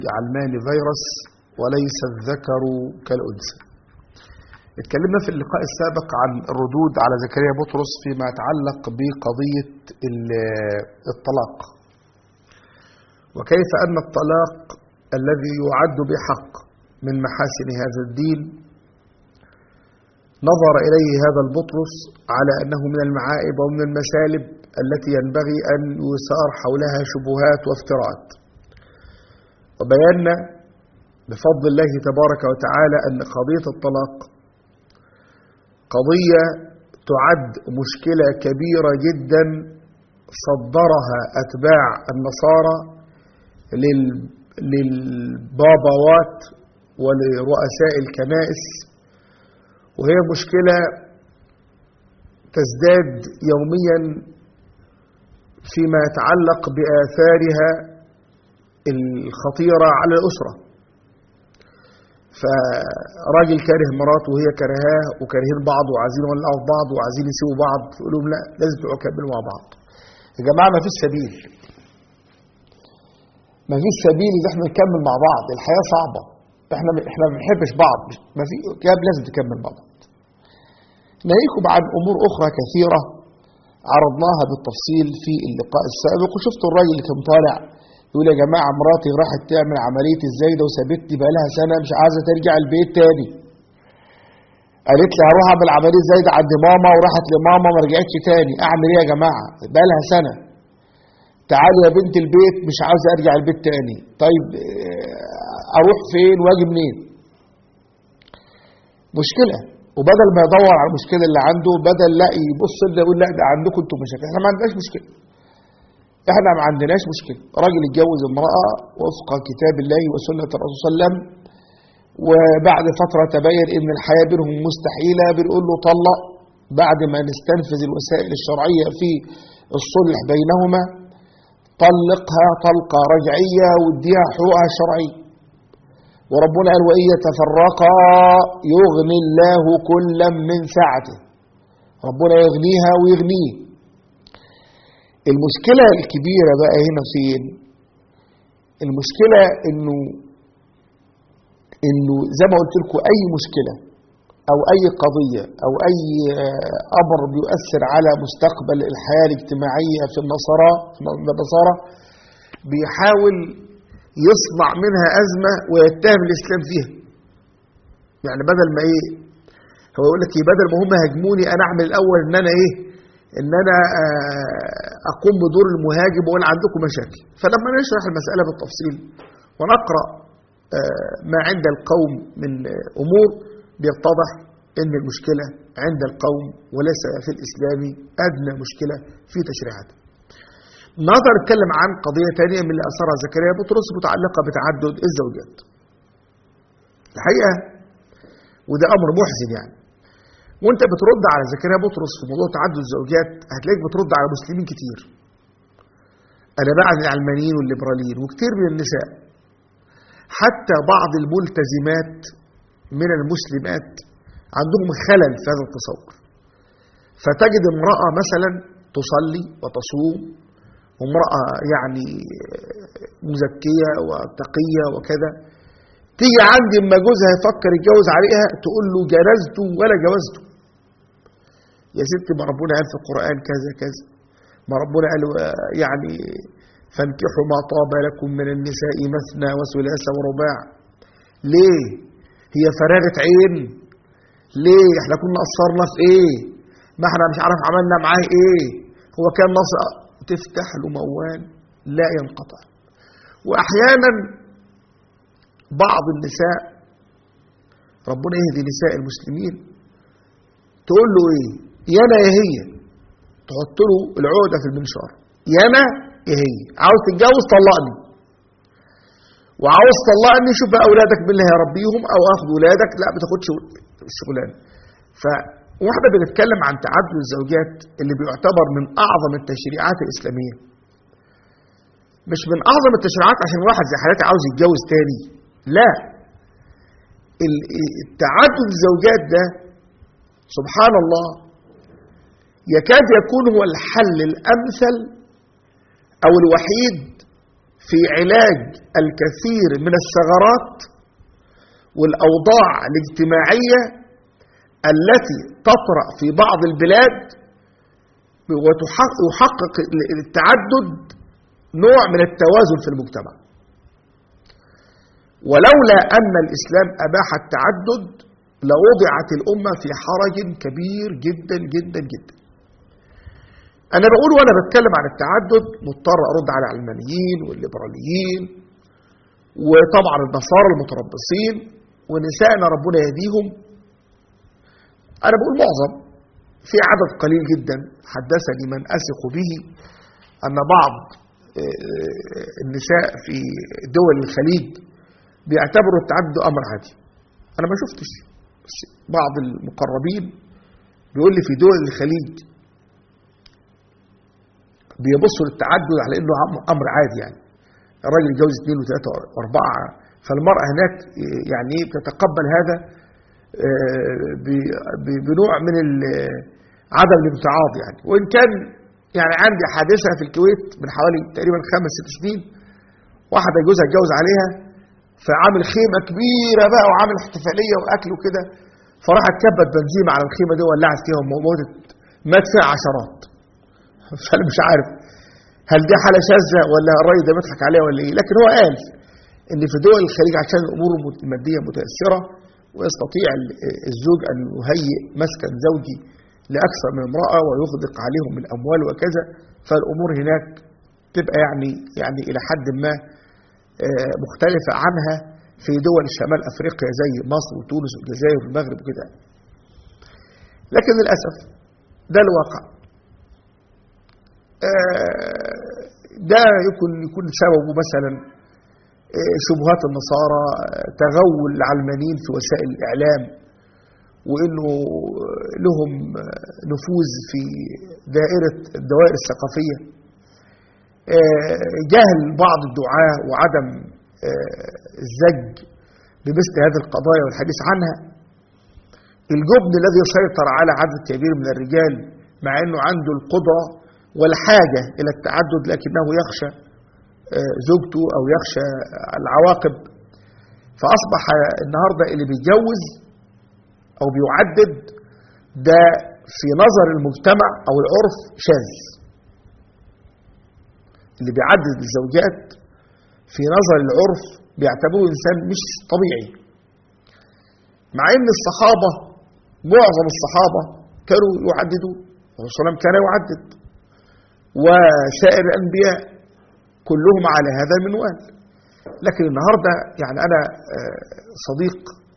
يعلمان فيروس وليس الذكر كالأنثى اتكلمنا في اللقاء السابق عن الردود على زكريا بطرس فيما يتعلق بقضية الطلاق وكيف أن الطلاق الذي يعد بحق من محاسن هذا الدين نظر إليه هذا البطرس على أنه من المعائب ومن المسالب التي ينبغي أن يثار حولها شبهات وافتراءات وبينا بفضل الله تبارك وتعالى أن قضية الطلاق قضية تعد مشكلة كبيرة جدا صدرها أتباع النصارى للباباوات ولرؤساء الكنائس وهي مشكلة تزداد يوميا فيما يتعلق بآثارها الخطيرة على الأسرة فراجل كاره مراته وهي كرهاه وكارهين بعض وعايزين يولعوا في بعض وعايزين يسيبوا بعض يقول لهم لا لازم تبقوا كملوا مع بعض يا جماعه ما فيش سبيل ما فيش سبيل ان احنا نكمل مع بعض الحياه صعبه احنا احنا ما بنحبش بعض ما في كاب لازم تكمل مع بعض ناهيكم عن امور اخرى كثيره عرضناها بالتفصيل في اللقاء السابق وشفتوا الراجل اللي كان طالع يقول يا جماعة مراتي راحت تعمل عملية الزايدة وسابتني بقى لها سنة مش عايزة ترجع البيت تاني قالت لي هروح اعمل عملية زايدة عند ماما وراحت لماما ما رجعتش تاني اعمل ايه يا جماعة بقى لها سنة تعالي يا بنت البيت مش عاوزة ارجع البيت تاني طيب اروح فين واجي منين مشكلة وبدل ما يدور على المشكلة اللي عنده بدل لا يبص لنا يقول لا ده عندكم انتم مشاكل احنا ما عندناش مشكلة احنا ما عندناش مشكلة راجل اتجوز امرأة وفق كتاب الله وسنة الرسول صلى الله عليه وسلم وبعد فترة تبين ان الحياة بينهم مستحيلة بنقول له طلق بعد ما نستنفذ الوسائل الشرعية في الصلح بينهما طلقها طلقة رجعية واديها حقوقها الشرعية وربنا قال وإن يتفرقا يغني الله كلا من سعته ربنا يغنيها ويغنيه المشكلة الكبيرة بقى هنا فين المشكلة انه انه زي ما قلت لكم اي مشكلة او اي قضية او اي امر بيؤثر على مستقبل الحياة الاجتماعية في النصارى في النصارى بيحاول يصنع منها ازمة ويتهم الاسلام فيها يعني بدل ما ايه هو يقول لك بدل ما هم هاجموني انا اعمل الاول ان انا ايه ان انا اقوم بدور المهاجم وانا عندكم مشاكل فلما نشرح المسألة بالتفصيل ونقرأ ما عند القوم من امور بيتضح ان المشكلة عند القوم وليس في الاسلام ادنى مشكلة في تشريعاته النهارده نتكلم عن قضية ثانية من اللي اثرها زكريا بطرس متعلقة بتعدد الزوجات الحقيقة وده امر محزن يعني وانت بترد على زكريا بطرس في موضوع تعدد الزوجات هتلاقيك بترد على مسلمين كتير انا بعد العلمانيين والليبراليين وكتير من النساء حتى بعض الملتزمات من المسلمات عندهم خلل في هذا التصور فتجد امرأة مثلا تصلي وتصوم وامرأة يعني مزكية وتقية وكذا تيجي عندي اما جوزها يفكر يتجوز عليها تقول له جنزته ولا جوزته يا ستي ما ربنا قال في القرآن كذا كذا ما ربنا قال يعني فانكحوا ما طاب لكم من النساء مثنى وثلاث ورباع ليه هي فراغة عين ليه احنا كنا قصرنا في ايه ما احنا مش عارف عملنا معاه ايه هو كان نص تفتح له موال لا ينقطع واحيانا بعض النساء ربنا يهدي نساء المسلمين تقول له ايه يا انا يا هي تحط له العقده في المنشار يا انا يا هي عاوز تتجوز طلقني وعاوز تطلقني شوف بقى اولادك مين اللي هيربيهم او اخد ولادك لا ما تاخدش الشغلانه ف واحنا بنتكلم عن تعدد الزوجات اللي بيعتبر من اعظم التشريعات الاسلاميه مش من اعظم التشريعات عشان واحد زي حالاتي عاوز يتجوز تاني لا التعدد الزوجات ده سبحان الله يكاد يكون هو الحل الامثل او الوحيد في علاج الكثير من الثغرات والأوضاع الاجتماعية التي تطرأ في بعض البلاد ويحقق التعدد نوع من التوازن في المجتمع ولولا أن الإسلام أباح التعدد لوضعت الأمة في حرج كبير جدا جدا جدا أنا بقول وأنا بتكلم عن التعدد مضطر أرد على العلمانيين والليبراليين وطبعا النصارى المتربصين ونسائنا ربنا يهديهم أنا بقول معظم في عدد قليل جدا حدثني من أثق به أن بعض النساء في دول الخليج بيعتبروا التعدد أمر عادي أنا ما شفتش بس بعض المقربين بيقول لي في دول الخليج بيبصوا للتعدد على انه امر عادي يعني الراجل يتجوز اثنين وثلاثه واربعه فالمراه هناك يعني بتتقبل هذا بنوع من عدم الامتعاض يعني وان كان يعني عندي حادثه في الكويت من حوالي تقريبا خمس ست سنين واحده جوزها اتجوز عليها فعامل خيمه كبيره بقى وعامل احتفاليه واكل وكده فراحت كبت بنزين على الخيمه دي ولعت فيها وموتت مات فيها عشرات فانا مش عارف هل دي حاله شاذه ولا الراجل ده بيضحك عليها ولا ايه لكن هو قال ان في دول الخليج عشان الامور الماديه متاثره ويستطيع الزوج ان يهيئ مسكن زوجي لاكثر من امراه ويغدق عليهم الاموال وكذا فالامور هناك تبقى يعني يعني الى حد ما مختلفه عنها في دول شمال افريقيا زي مصر وتونس والجزائر والمغرب وكده لكن للاسف ده الواقع ده يكون يكون سببه مثلا شبهات النصارى تغول العلمانيين في وسائل الاعلام وانه لهم نفوذ في دائره الدوائر الثقافيه جهل بعض الدعاه وعدم الزج بمثل هذه القضايا والحديث عنها الجبن الذي يسيطر على عدد كبير من الرجال مع انه عنده القدره والحاجة إلى التعدد لكنه يخشى زوجته أو يخشى العواقب فأصبح النهاردة اللي بيتجوز أو بيعدد ده في نظر المجتمع أو العرف شاذ اللي بيعدد الزوجات في نظر العرف بيعتبروه إنسان مش طبيعي مع إن الصحابة معظم الصحابة كانوا يعددون الرسول صلى الله عليه وسلم كان يعدد وسائر الأنبياء كلهم على هذا المنوال لكن النهاردة يعني أنا صديق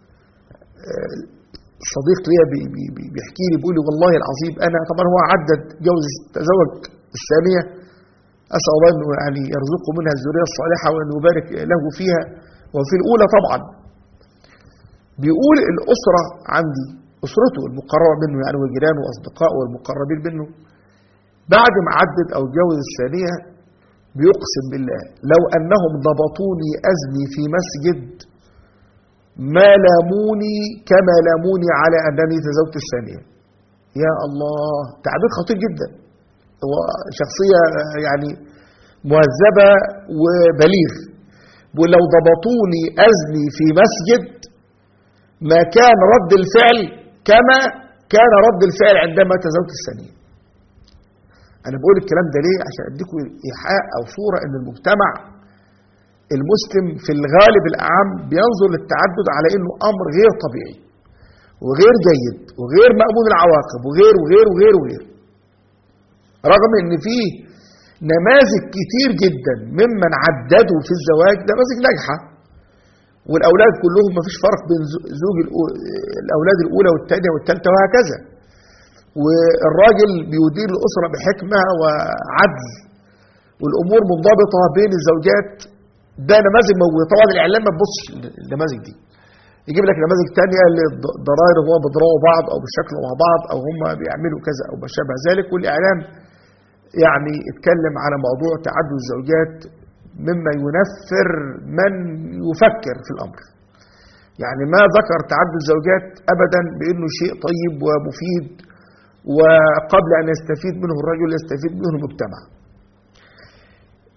صديق ليا بيحكي لي بيقول لي والله العظيم أنا طبعا هو عدد جوز تزوج الثانية أسأل الله أنه يعني يرزقه منها الذرية الصالحة وأن يبارك له فيها وفي الأولى طبعا بيقول الأسرة عندي أسرته المقربة منه يعني وجيرانه وأصدقائه والمقربين منه بعد ما عدد أو جوز الثانية بيقسم بالله لو أنهم ضبطوني أزني في مسجد ما لاموني كما لاموني على أنني تزوجت الثانية يا الله تعبير خطير جدا هو شخصية يعني مهذبة وبليغ ولو ضبطوني أزني في مسجد ما كان رد الفعل كما كان رد الفعل عندما تزوجت الثانية أنا بقول الكلام ده ليه عشان أديكم إيحاء أو صورة إن المجتمع المسلم في الغالب الأعم بينظر للتعدد على إنه أمر غير طبيعي وغير جيد وغير مأمون العواقب وغير وغير وغير وغير رغم إن فيه نماذج كتير جدا ممن عددوا في الزواج نماذج ناجحة والأولاد كلهم ما فيش فرق بين زوج الأولاد الأولى والثانية والثالثة وهكذا والراجل بيدير الأسرة بحكمة وعدل والأمور منضبطة بين الزوجات ده نماذج موجودة طبعا الإعلام ما تبصش النماذج دي يجيب لك نماذج تانية للضرائر هو بيضربوا بعض أو بيشكلوا مع بعض أو هم بيعملوا كذا أو ما شابه ذلك والإعلام يعني اتكلم على موضوع تعدد الزوجات مما ينفر من يفكر في الأمر يعني ما ذكر تعدد الزوجات أبدا بأنه شيء طيب ومفيد وقبل أن يستفيد منه الرجل يستفيد منه المجتمع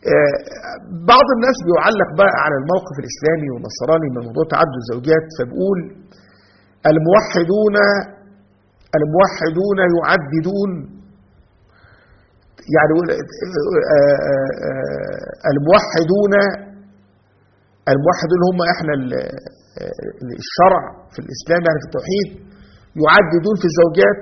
آه، بعض الناس بيعلق بقى على الموقف الإسلامي والنصراني من موضوع تعدد الزوجات فبيقول الموحدون الموحدون يعددون يعني يقول آه، آه، آه، الموحدون الموحدون هم احنا ال- آه، الشرع في الإسلام يعني في التوحيد يعددون في الزوجات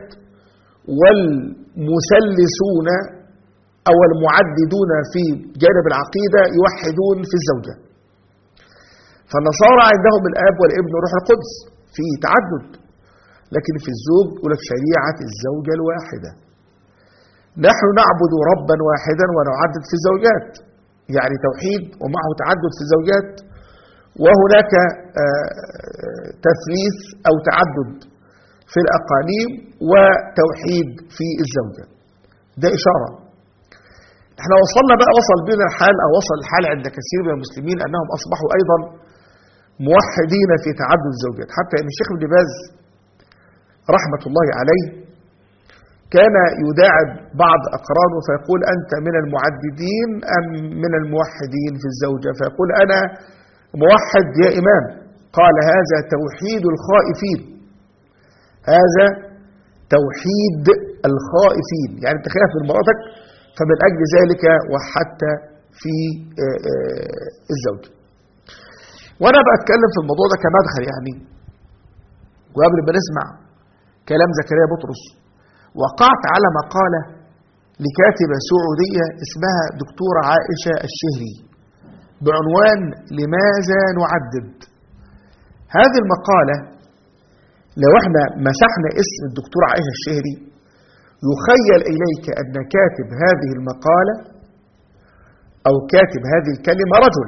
والمثلثون أو المعددون في جانب العقيدة يوحدون في الزوجة فالنصارى عندهم الآب والابن والروح القدس في تعدد لكن في الزوج يقول لك شريعة الزوجة الواحدة نحن نعبد ربا واحدا ونعدد في الزوجات يعني توحيد ومعه تعدد في الزوجات وهناك آه، تثليث أو تعدد في الأقانيم وتوحيد في الزوجة ده إشارة احنا وصلنا بقى وصل بنا الحال أو وصل الحال عند كثير من المسلمين أنهم أصبحوا أيضا موحدين في تعدد الزوجات حتى أن الشيخ ابن باز رحمة الله عليه كان يداعب بعض أقرانه فيقول أنت من المعددين أم من الموحدين في الزوجة فيقول أنا موحد يا إمام قال هذا توحيد الخائفين هذا توحيد الخائفين يعني انت خايف من مراتك فمن أجل ذلك وحدت في آه، آه، الزوجة وأنا بتكلم في الموضوع ده كمدخل يعني وقبل ما نسمع كلام زكريا بطرس وقعت على مقالة لكاتبة سعودية اسمها دكتورة عائشة الشهري بعنوان لماذا نعدد هذه المقالة لو احنا مسحنا اسم الدكتورة عائشة الشهري يخيل إليك أن كاتب هذه المقالة أو كاتب هذه الكلمة رجل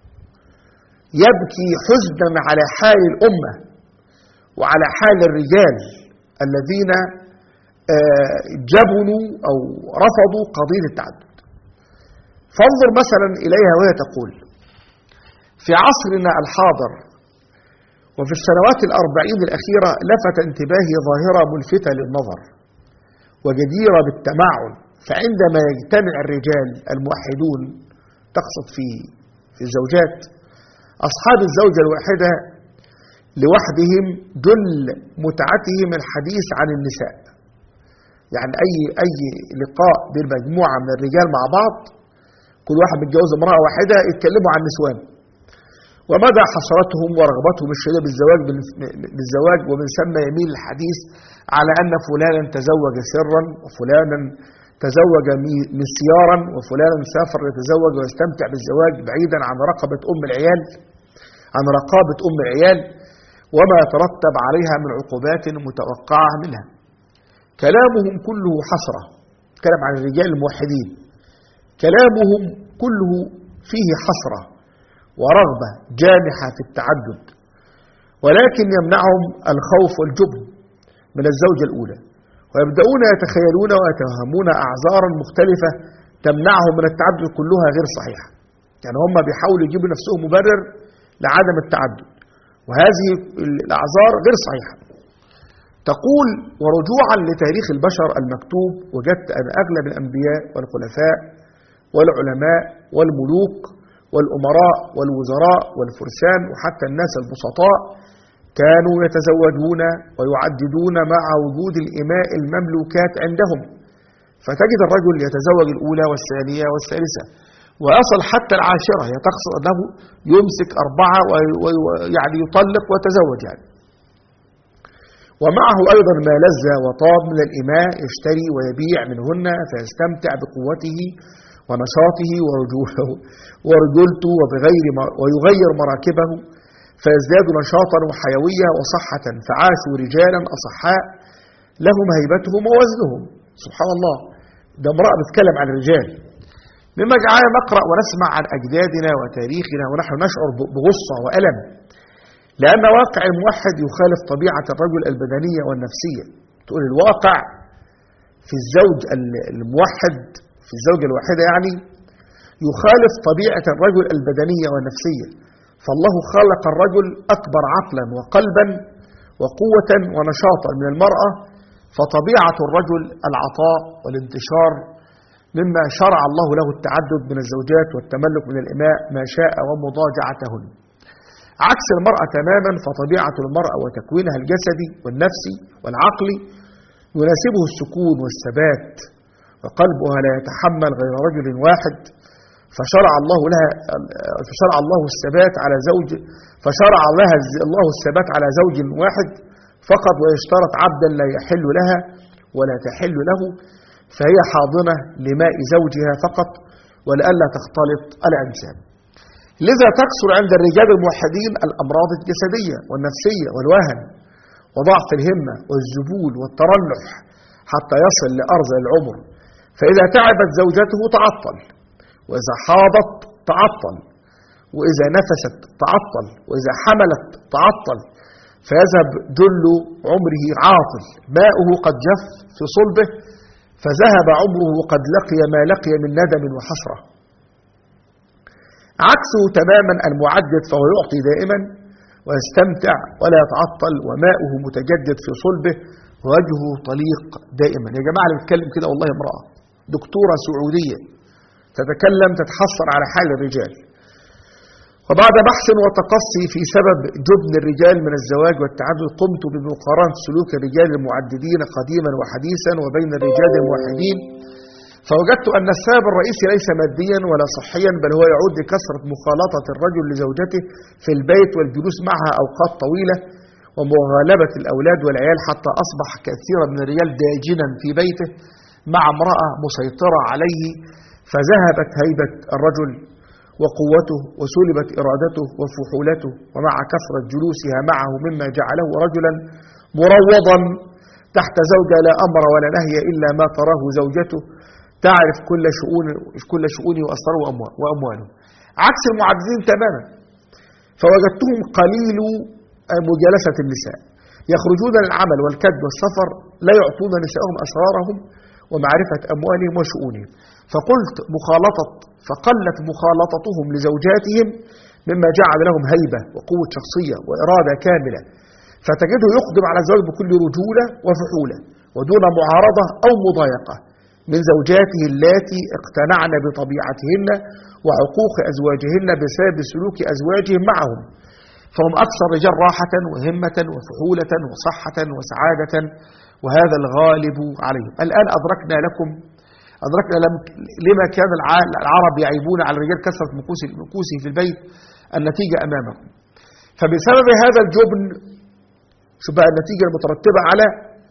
يبكي حزنا على حال الأمة وعلى حال الرجال الذين آه، جبنوا أو رفضوا قضية التعدد فانظر مثلا إليها وهي تقول في عصرنا الحاضر وفي السنوات الأربعين الأخيرة لفت انتباهي ظاهرة ملفتة للنظر وجديرة بالتمعن فعندما يجتمع الرجال الموحدون تقصد في في الزوجات أصحاب الزوجة الواحدة لوحدهم جل متعتهم الحديث عن النساء يعني أي أي لقاء بين مجموعة من الرجال مع بعض كل واحد متجوز امرأة واحدة يتكلموا عن النسوان ومدى حسرتهم ورغبتهم الشديدة بالزواج بالزواج ومن ثم يميل الحديث على أن فلانا تزوج سرا وفلانا تزوج مي- مسيارا وفلانا سافر يتزوج ويستمتع بالزواج بعيدا عن رقبة أم العيال عن رقابة أم العيال وما يترتب عليها من عقوبات متوقعة منها كلامهم كله حسرة كلام عن الرجال الموحدين كلامهم كله فيه حسرة ورغبة جامحة في التعدد ولكن يمنعهم الخوف والجبن من الزوجة الأولى ويبدأون يتخيلون ويتوهمون أعذارا مختلفة تمنعهم من التعدد كلها غير صحيحة يعني هم بيحاولوا يجيبوا نفسهم مبرر لعدم التعدد وهذه الأعذار غير صحيحة تقول ورجوعا لتاريخ البشر المكتوب وجدت أن أغلب الأنبياء والخلفاء والعلماء والملوك والأمراء والوزراء والفرسان وحتى الناس البسطاء كانوا يتزوجون ويعددون مع وجود الإماء المملوكات عندهم فتجد الرجل يتزوج الأولى والثانية والثالثة ويصل حتى العاشرة هي تقصد أنه يمسك أربعة ويعني يطلق ويتزوج يعني ومعه أيضا ما لذ وطاب من الإماء يشتري ويبيع منهن فيستمتع بقوته ونشاطه ورجوله ورجولته وبغير ويغير مراكبه فيزداد نشاطا وحيوية وصحة فعاشوا رجالا أصحاء لهم هيبتهم ووزنهم سبحان الله ده امرأة بتتكلم عن الرجال مما جعلنا نقرأ ونسمع عن أجدادنا وتاريخنا ونحن نشعر بغصة وألم لأن واقع الموحد يخالف طبيعة الرجل البدنية والنفسية تقول الواقع في الزوج الموحد في الزوجة الواحدة يعني يخالف طبيعة الرجل البدنية والنفسية فالله خلق الرجل أكبر عقلا وقلبا وقوة ونشاطا من المرأة فطبيعة الرجل العطاء والانتشار مما شرع الله له التعدد من الزوجات والتملك من الإماء ما شاء ومضاجعتهن عكس المرأة تماما فطبيعة المرأة وتكوينها الجسدي والنفسي والعقلي يناسبه السكون والثبات وقلبها لا يتحمل غير رجل واحد فشرع الله لها فشرع الله الثبات على زوج فشرع لها الله الثبات على زوج واحد فقط ويشترط عبدا لا يحل لها ولا تحل له فهي حاضنة لماء زوجها فقط ولئلا تختلط الأنساب لذا تكثر عند الرجال الموحدين الأمراض الجسدية والنفسية والوهن وضعف الهمة والذبول والترنح حتى يصل لأرض العمر فإذا تعبت زوجته تعطل وإذا حاضت تعطل وإذا نفست تعطل وإذا حملت تعطل فيذهب جل عمره عاطل ماؤه قد جف في صلبه فذهب عمره قد لقي ما لقي من ندم وحسرة عكسه تماما المعدد فهو يعطي دائما ويستمتع ولا يتعطل وماؤه متجدد في صلبه ووجهه طليق دائما يا جماعة اللي بتكلم كده والله امرأة دكتورة سعودية تتكلم تتحسر على حال الرجال وبعد بحث وتقصي في سبب جبن الرجال من الزواج والتعدد قمت بمقارنة سلوك الرجال المعددين قديما وحديثا وبين الرجال الموحدين فوجدت أن السبب الرئيسي ليس ماديا ولا صحيا بل هو يعود لكثرة مخالطة الرجل لزوجته في البيت والجلوس معها أوقات طويلة ومغالبة الأولاد والعيال حتى أصبح كثيرا من الرجال داجنا في بيته مع امرأة مسيطرة عليه فذهبت هيبة الرجل وقوته وسلبت إرادته وفحولته ومع كثرة جلوسها معه مما جعله رجلا مروضا تحت زوجة لا أمر ولا نهي إلا ما تراه زوجته تعرف كل شؤون كل شؤونه وأسراره وأمواله عكس المعددين تماما فوجدتهم قليل مجالسة النساء يخرجون للعمل والكد والسفر لا يعطون نسائهم أسرارهم ومعرفة أموالهم وشؤونهم فقلت مخالطة فقلت مخالطتهم لزوجاتهم مما جعل لهم هيبة وقوة شخصية وإرادة كاملة فتجده يقدم على الزواج بكل رجولة وفحولة ودون معارضة أو مضايقة من زوجاته اللاتي اقتنعن بطبيعتهن وعقوق أزواجهن بسبب سلوك أزواجهم معهم فهم أكثر رجال راحة وهمة وفحولة وصحة وسعادة وهذا الغالب عليهم الآن أدركنا لكم أدركنا لما كان العرب يعيبون على الرجال كثرة مكوسه في البيت النتيجة أمامكم فبسبب هذا الجبن شوف بقى النتيجة المترتبة على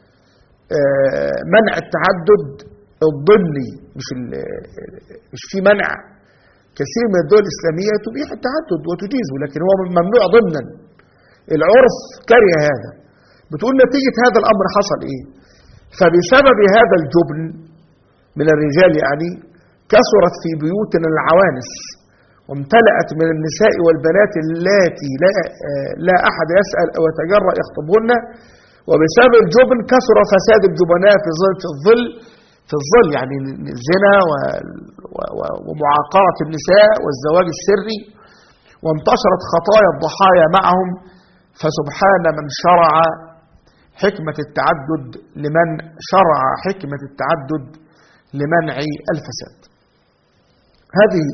منع التعدد الضمني مش مش في منع كثير من الدول الإسلامية تبيح التعدد وتجيزه لكن هو ممنوع ضمنا العرف كره هذا بتقول نتيجة هذا الأمر حصل إيه فبسبب هذا الجبن من الرجال يعني كثرت في بيوتنا العوانس وامتلأت من النساء والبنات اللاتي لا, لا أحد يسأل أو يتجرأ يخطبهن وبسبب الجبن كثر فساد الجبناء في ظل في الظل في الظل يعني الزنا ومعاقرة النساء والزواج السري وانتشرت خطايا الضحايا معهم فسبحان من شرع حكمة التعدد لمن شرع حكمة التعدد لمنع الفساد هذه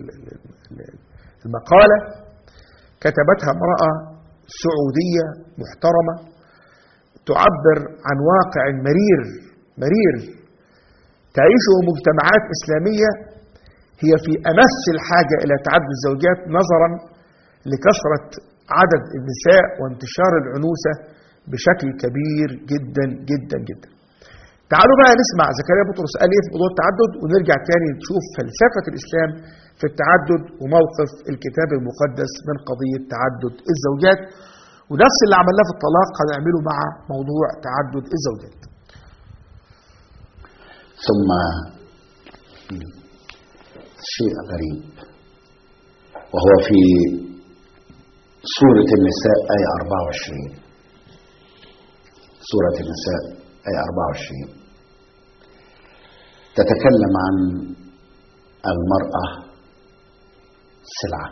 المقالة كتبتها امرأة سعودية محترمة تعبر عن واقع مرير مرير تعيشه مجتمعات إسلامية هي في أمس الحاجة إلى تعدد الزوجات نظرا لكثرة عدد النساء وانتشار العنوسة بشكل كبير جدا جدا جدا تعالوا بقى نسمع زكريا بطرس قال ايه في موضوع التعدد ونرجع تاني نشوف فلسفة الإسلام في التعدد وموقف الكتاب المقدس من قضية تعدد الزوجات ونفس اللي عملناه في الطلاق هنعمله مع موضوع تعدد الزوجات ثم شيء غريب وهو في سورة النساء آية 24 سورة النساء آية 24 تتكلم عن المرأة سلعة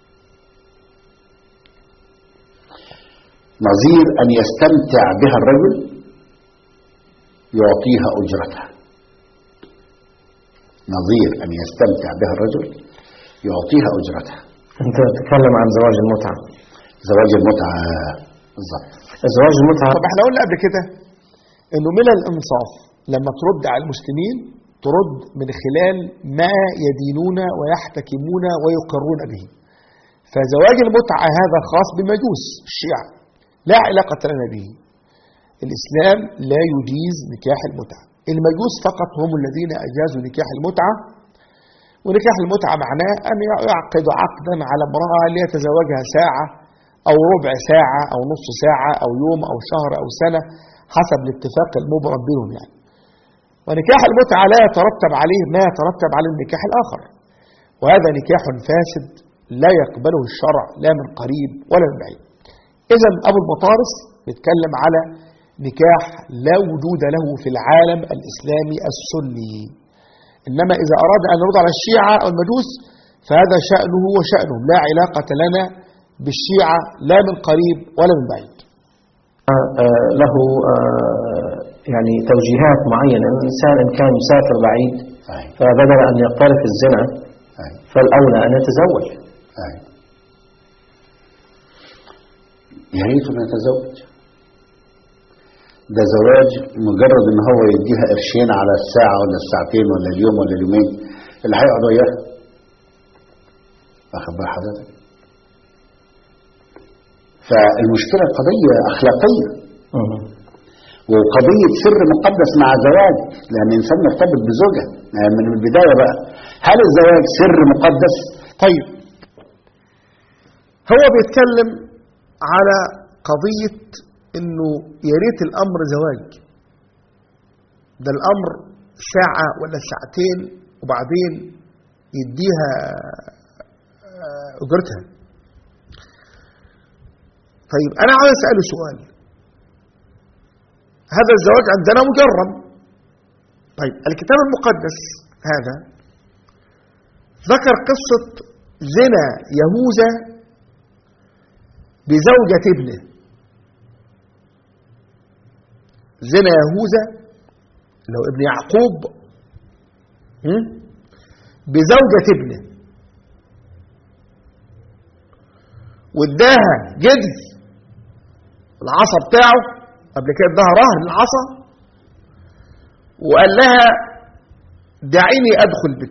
نظير أن يستمتع بها الرجل يعطيها أجرتها نظير أن يستمتع بها الرجل يعطيها أجرتها أنت تتكلم عن زواج المتعة زواج المتعة بالظبط زواج المتعة طب احنا قلنا قبل كده انه من الانصاف لما ترد على المسلمين ترد من خلال ما يدينون ويحتكمون ويقرون به فزواج المتعة هذا خاص بالمجوس الشيعة لا علاقة لنا به الإسلام لا يجيز نكاح المتعة المجوس فقط هم الذين أجازوا نكاح المتعة ونكاح المتعة معناه أن يعقد عقدا على امرأة ليتزوجها ساعة أو ربع ساعة أو نص ساعة أو يوم أو شهر أو سنة حسب الاتفاق المبرم بينهم يعني ونكاح المتعة لا يترتب عليه ما يترتب على النكاح الآخر وهذا نكاح فاسد لا يقبله الشرع لا من قريب ولا من بعيد إذا أبو المطارس بيتكلم على نكاح لا وجود له في العالم الإسلامي السني إنما إذا أراد أن يرد على الشيعة أو المجوس فهذا شأنه وشأنهم لا علاقة لنا بالشيعة لا من قريب ولا من بعيد آه، له آه، يعني توجيهات معينة الإنسان إن كان مسافر بعيد صحيح فبدل أن يقترف الزنا صحيح فالأولى أن يتزوج صحيح يا ريت انه يتزوج ده زواج مجرد ان هو يديها قرشين على الساعة ولا الساعتين ولا اليوم ولا اليومين اللي هيقعد وياها واخد بال حضرتك فالمشكلة قضية أخلاقية مم. وقضية سر مقدس مع زواج لأن الإنسان مرتبط بزوجة يعني من البداية بقى هل الزواج سر مقدس؟ طيب هو بيتكلم على قضية انه يا ريت الامر زواج ده الامر ساعة ولا ساعتين وبعدين يديها آه، اجرتها طيب انا عاوز اساله سؤال هذا الزواج عندنا مجرم طيب الكتاب المقدس هذا ذكر قصة زنا يهوذا بزوجة ابنه زنا يهوذا اللي هو ابن يعقوب م? بزوجة ابنه واداها جدي العصا بتاعه قبل كده اداها رهن العصا وقال لها دعيني ادخل بك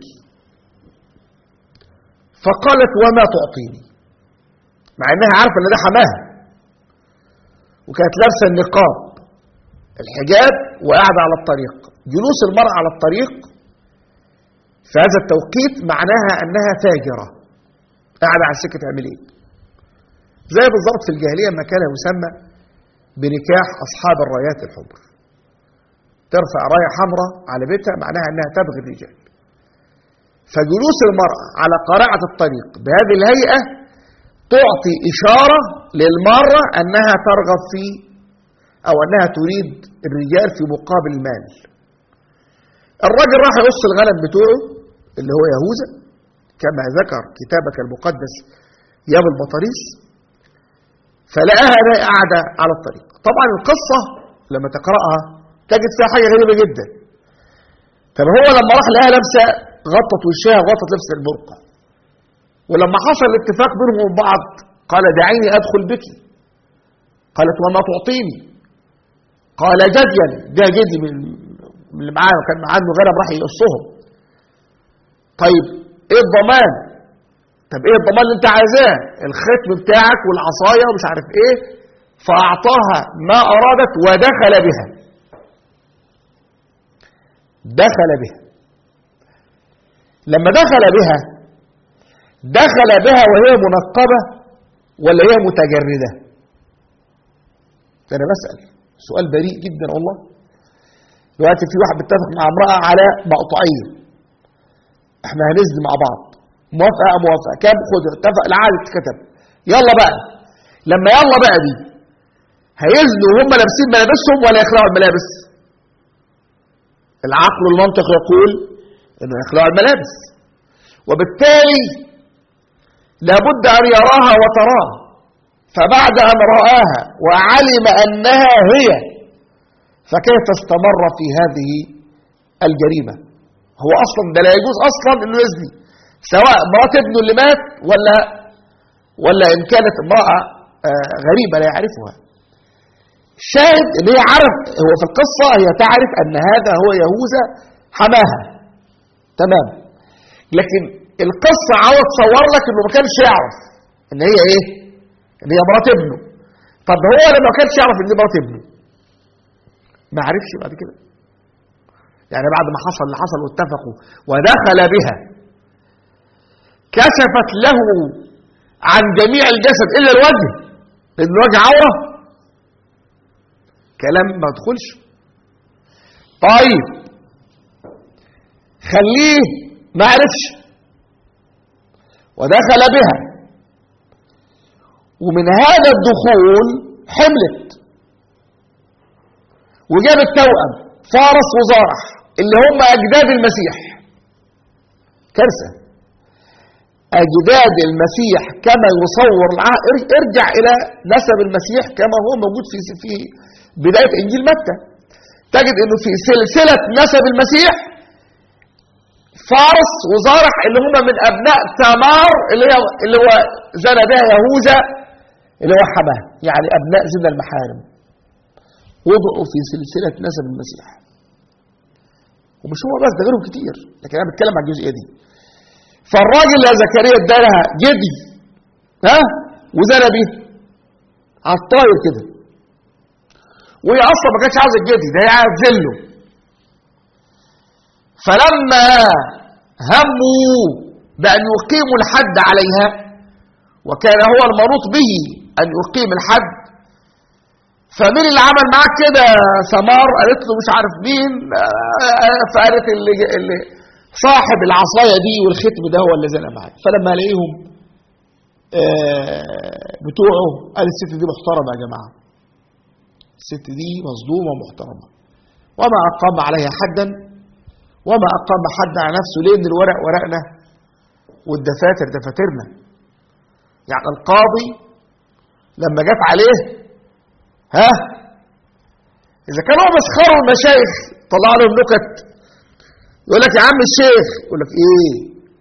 فقالت وما تعطيني مع انها عارفه ان ده حماها وكانت لابسه النقاب الحجاب وقاعده على الطريق جلوس المراه على الطريق في هذا التوقيت معناها انها تاجره قاعده على السكه تعمل ايه زي بالظبط في الجاهليه ما كان يسمى بنكاح اصحاب الرايات الحمر ترفع رايه حمراء على بيتها معناها انها تبغي الرجال فجلوس المرأة على قارعة الطريق بهذه الهيئة تعطي إشارة للمرة أنها ترغب في أو أنها تريد الرجال في مقابل المال الراجل راح يقص الغنم بتوعه اللي هو يهوذا كما ذكر كتابك المقدس يا ابو البطاريس فلقاها بقى قاعدة على الطريق طبعا القصة لما تقرأها تجد فيها حاجة غريبة جدا طب هو لما راح لقاها لابسة غطت وشها وغطت لبس البرقع ولما حصل الاتفاق بينهم وبين بعض قال دعيني ادخل بك قالت وما تعطيني قال جديا ده جدي من من اللي معاه وكان معاه انه غنم راح يقصهم طيب ايه الضمان طب ايه الضمان اللي انت عايزاه الختم بتاعك والعصايه ومش عارف ايه فاعطاها ما ارادت ودخل بها دخل بها لما دخل بها دخل بها وهي منقبة ولا هي متجردة ده أنا بسأل سؤال بريء جدا والله دلوقتي في واحد بيتفق مع امرأة على مقطعية احنا هنزن مع بعض موافقة أم موافقة كام خد اتفق العقد اتكتب يلا بقى لما يلا بقى دي هيزنوا وهم لابسين ملابسهم ولا يخلعوا الملابس العقل والمنطق يقول انه يخلعوا الملابس وبالتالي لابد ان يراها وتراه فبعد ان راها وعلم انها هي فكيف استمر في هذه الجريمه هو اصلا ده لا يجوز اصلا انه يزني سواء مرات ابنه اللي مات ولا ولا ان كانت امراه آه، غريبه لا يعرفها شاهد ان هي عرف هو في القصه هي تعرف ان هذا هو يهوذا حماها تمام لكن القصه عاوز تصور لك انه ما كانش يعرف ان هي ايه ان هي مرات ابنه طب هو لما ما كانش يعرف ان دي مرات ابنه ما عرفش بعد كده يعني بعد ما حصل اللي حصل واتفقوا ودخل بها كشفت له عن جميع الجسد الا الوجه لان الوجه عوره كلام ما تدخلش طيب خليه ما عرفش ودخل بها ومن هذا الدخول حملت وجاب التوأم فارس وزارح اللي هم أجداد المسيح كارثة أجداد المسيح كما يصور الع- ار- ارجع إلى نسب المسيح كما هو موجود في في بداية إنجيل متى تجد إنه في سلسلة نسب المسيح فارس وزارح اللي هم من أبناء ثمار اللي هي اللي هو زنى بها يهوذا اللي هو حماه يعني أبناء زنا المحارم وضعوا في سلسلة نسب المسيح ومش هو بس ده غيرهم كتير لكن انا بتكلم عن الجزئيه دي فالراجل يا زكريا ادالها جدي ها وزنى بيه على الطاير كده وهي اصلا ما كانتش عاوزه الجدي ده هي عايزه تذله فلما هموا بان يقيموا الحد عليها وكان هو المنوط به ان يقيم الحد فمين اللي عمل معاك كده سمار قالت له مش عارف مين آه، فقالت اللي, اللي صاحب العصايه دي والختم ده هو اللي زنى معاك فلما الاقيهم آه، بتوعه قال الست دي محترمه يا جماعه الست دي مظلومه ومحترمه وما اقام عليها حدا وما اقام حد على نفسه ليه ان الورق ورقنا والدفاتر دفاترنا يعني القاضي لما جت عليه ها اذا كانوا مسخروا المشايخ طلع لهم نكت يقول لك يا عم الشيخ يقول لك ايه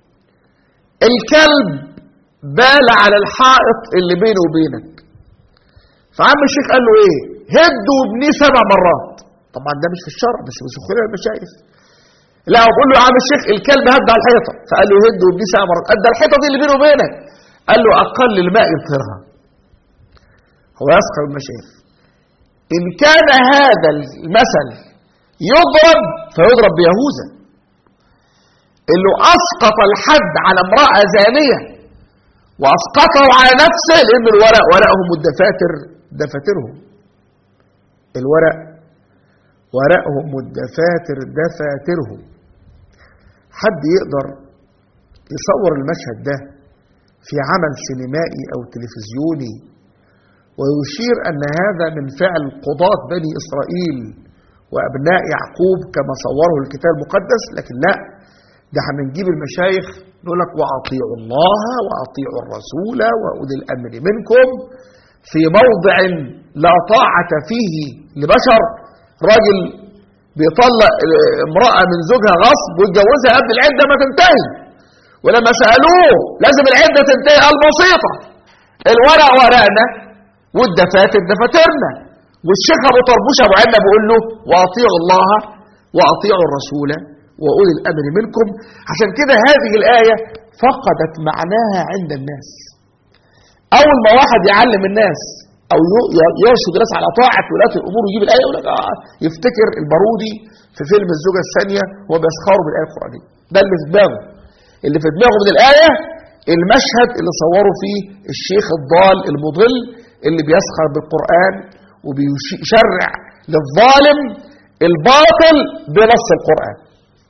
الكلب بال على الحائط اللي بينه وبينك فعم الشيخ قال له ايه هد وابنيه سبع مرات طبعا ده مش في الشرع بس بسخريه المشايخ لا هو بيقول له يا عم الشيخ الكلب هد على الحيطه فقال له هد وابنيه سبع مرات قال ده الحيطه دي اللي بينه وبينك قال له اقل الماء يطهرها هو يسخر المشايخ إن كان هذا المثل يضرب فيضرب بيهوذا اللي أسقط الحد على امرأة زانية وأسقطه على نفسه لأن الورق ورقهم والدفاتر دفاترهم الورق ورقهم والدفاتر دفاترهم حد يقدر يصور المشهد ده في عمل سينمائي أو تلفزيوني ويشير أن هذا من فعل قضاة بني إسرائيل وأبناء يعقوب كما صوره الكتاب المقدس لكن لا ده هنجيب المشايخ نقول لك وأطيعوا الله وأطيعوا الرسول وأولي الأمر منكم في موضع لا طاعة فيه لبشر راجل بيطلق امرأة من زوجها غصب ويتجوزها قبل العدة ما تنتهي ولما سألوه لازم العدة تنتهي قال بسيطة الورق ورقنا والدفاتر دفاترنا والشيخ ابو طربوش ابو عنا بيقول له واطيعوا الله واطيعوا الرسول واولي الامر منكم عشان كده هذه الايه فقدت معناها عند الناس اول ما واحد يعلم الناس او يرشد الناس على طاعه ولاة الامور ويجيب الايه يقول لك آه يفتكر البارودي في فيلم الزوجه الثانيه وهو بيسخروا بالايه القرانيه ده اللي في دماغه اللي في دماغه من الايه المشهد اللي صوروا فيه الشيخ الضال المضل اللي بيسخر بالقرآن وبيشرع للظالم الباطل بنص القرآن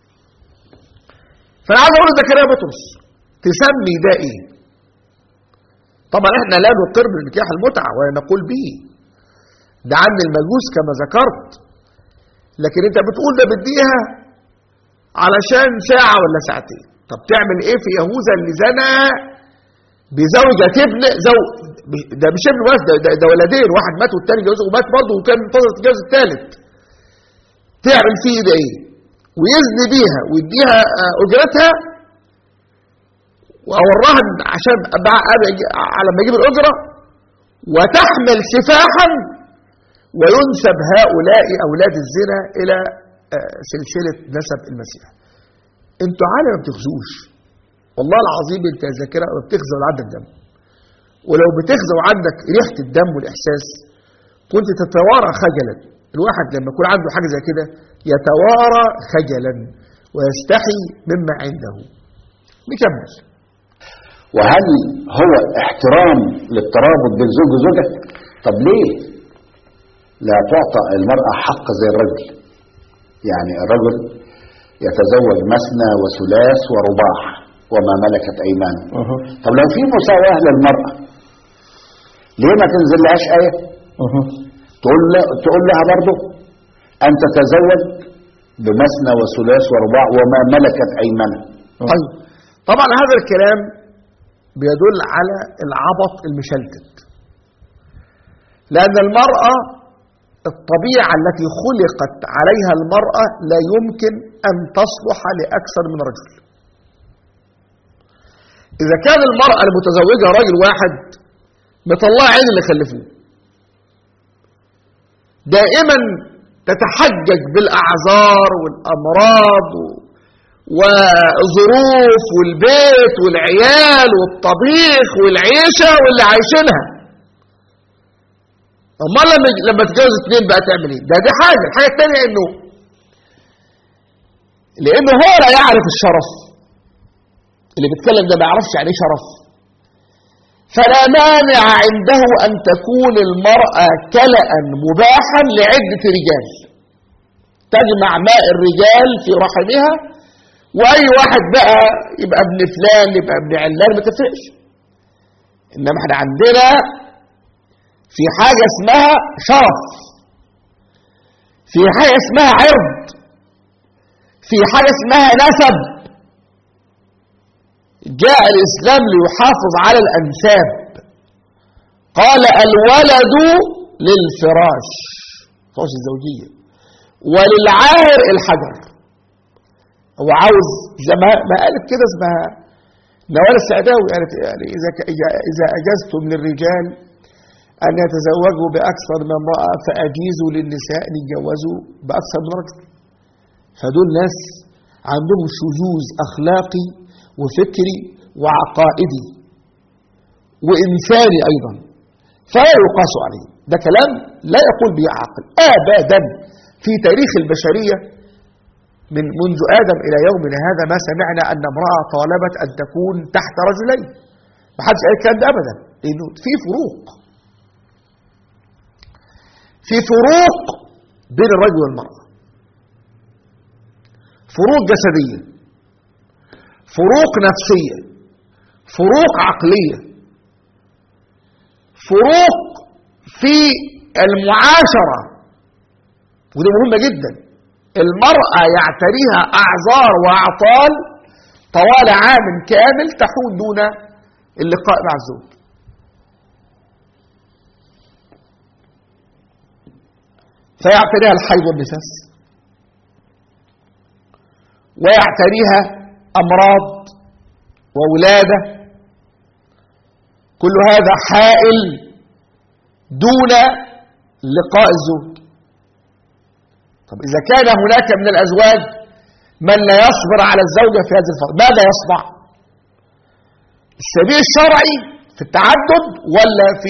فأنا عايز أقول زكريا بطرس تسمي ده إيه؟ طبعا إحنا لا نقر بنكاح المتعة ولا نقول به ده عند المجوس كما ذكرت لكن أنت بتقول ده بديها علشان ساعة ولا ساعتين طب تعمل إيه في يهوذا اللي زنى بزوجة ابن زو ده مش ابن بس ده, ده, ده ولدين واحد مات والتاني جوزه ومات برضه وكان منتظر تتجوز الثالث تعمل فيه ده ايه ويزني بيها ويديها آه، اجرتها او الرهن عشان أبع- أبع- على ما يجيب الاجره وتحمل سفاحا وينسب هؤلاء اولاد الزنا الى آه، سلسله نسب المسيح انتوا عالم ما بتغزوش والله العظيم انت يا ذاكره ما بتغزى ولا عندك دم ولو بتغزى وعندك ريحه الدم والاحساس كنت تتوارى خجلا الواحد لما يكون عنده حاجه زي كده يتوارى خجلا ويستحي مما عنده نكمل وهل هو احترام للترابط بين زوج وزوجة طب ليه لا تعطى المرأة حق زي الرجل يعني الرجل يتزوج مثنى وثلاث ورباع وما ملكت أيمانه أها. طب لو في مساواة للمرأة ليه ما تنزلهاش آية أها. تقول له تقول لها برضه أن تتزوج بمثنى وثلاث ورباع وما ملكت أيمانها طيب طبعا هذا الكلام بيدل على العبط المشلتت لأن المرأة الطبيعة التي خلقت عليها المرأة لا يمكن أن تصلح لأكثر من رجل إذا كان المرأة المتزوجة راجل واحد مطلعة عين اللي خلفوه دائما تتحجج بالأعذار والأمراض و- وظروف والبيت والعيال والطبيخ والعيشة واللي عايشينها أما لما لما تتجوز اتنين بقى تعمل ايه؟ ده دي حاجة، الحاجة التانية انه لأنه هو لا يعرف الشرف اللي بيتكلم ده ما يعرفش يعني ايه شرف فلا مانع عنده أن تكون المرأة كلأ مباحا لعدة رجال تجمع ماء الرجال في رحمها واي واحد بقى يبقى ابن فلان يبقى ابن علان ما تفرقش انما احنا عندنا في حاجه اسمها شرف في حاجه اسمها عرض في حاجه اسمها نسب جاء الاسلام ليحافظ على الانساب قال الولد للفراش فراش الزوجيه وللعاهر الحجر هو عاوز زي ما ما قالت كده اسمها نوال السعداوي قالت يعني اذا ك- اذا اجزتم للرجال ان يتزوجوا باكثر من امراه فاجيزوا للنساء ان يتجوزوا باكثر من رجل فدول ناس عندهم شذوذ اخلاقي وفكري وعقائدي وانساني ايضا فلا يقاس عليه ده كلام لا يقول به عاقل ابدا في تاريخ البشريه من منذ آدم إلى يومنا هذا ما سمعنا أن امرأة طالبت أن تكون تحت رجلين ما حدش قال الكلام ده أبدا لأنه في فروق في فروق بين الرجل والمرأة فروق جسدية فروق نفسية فروق عقلية فروق في المعاشرة ودي مهمة جدا المرأة يعتريها أعذار وأعطال طوال عام كامل تحول دون اللقاء مع الزوج فيعتريها الحيض والنفاس ويعتريها أمراض وولادة كل هذا حائل دون لقاء الزوج طب إذا كان هناك من الأزواج من لا يصبر على الزوجة في هذه الفترة ماذا يصنع السبيل الشرعي في التعدد ولا في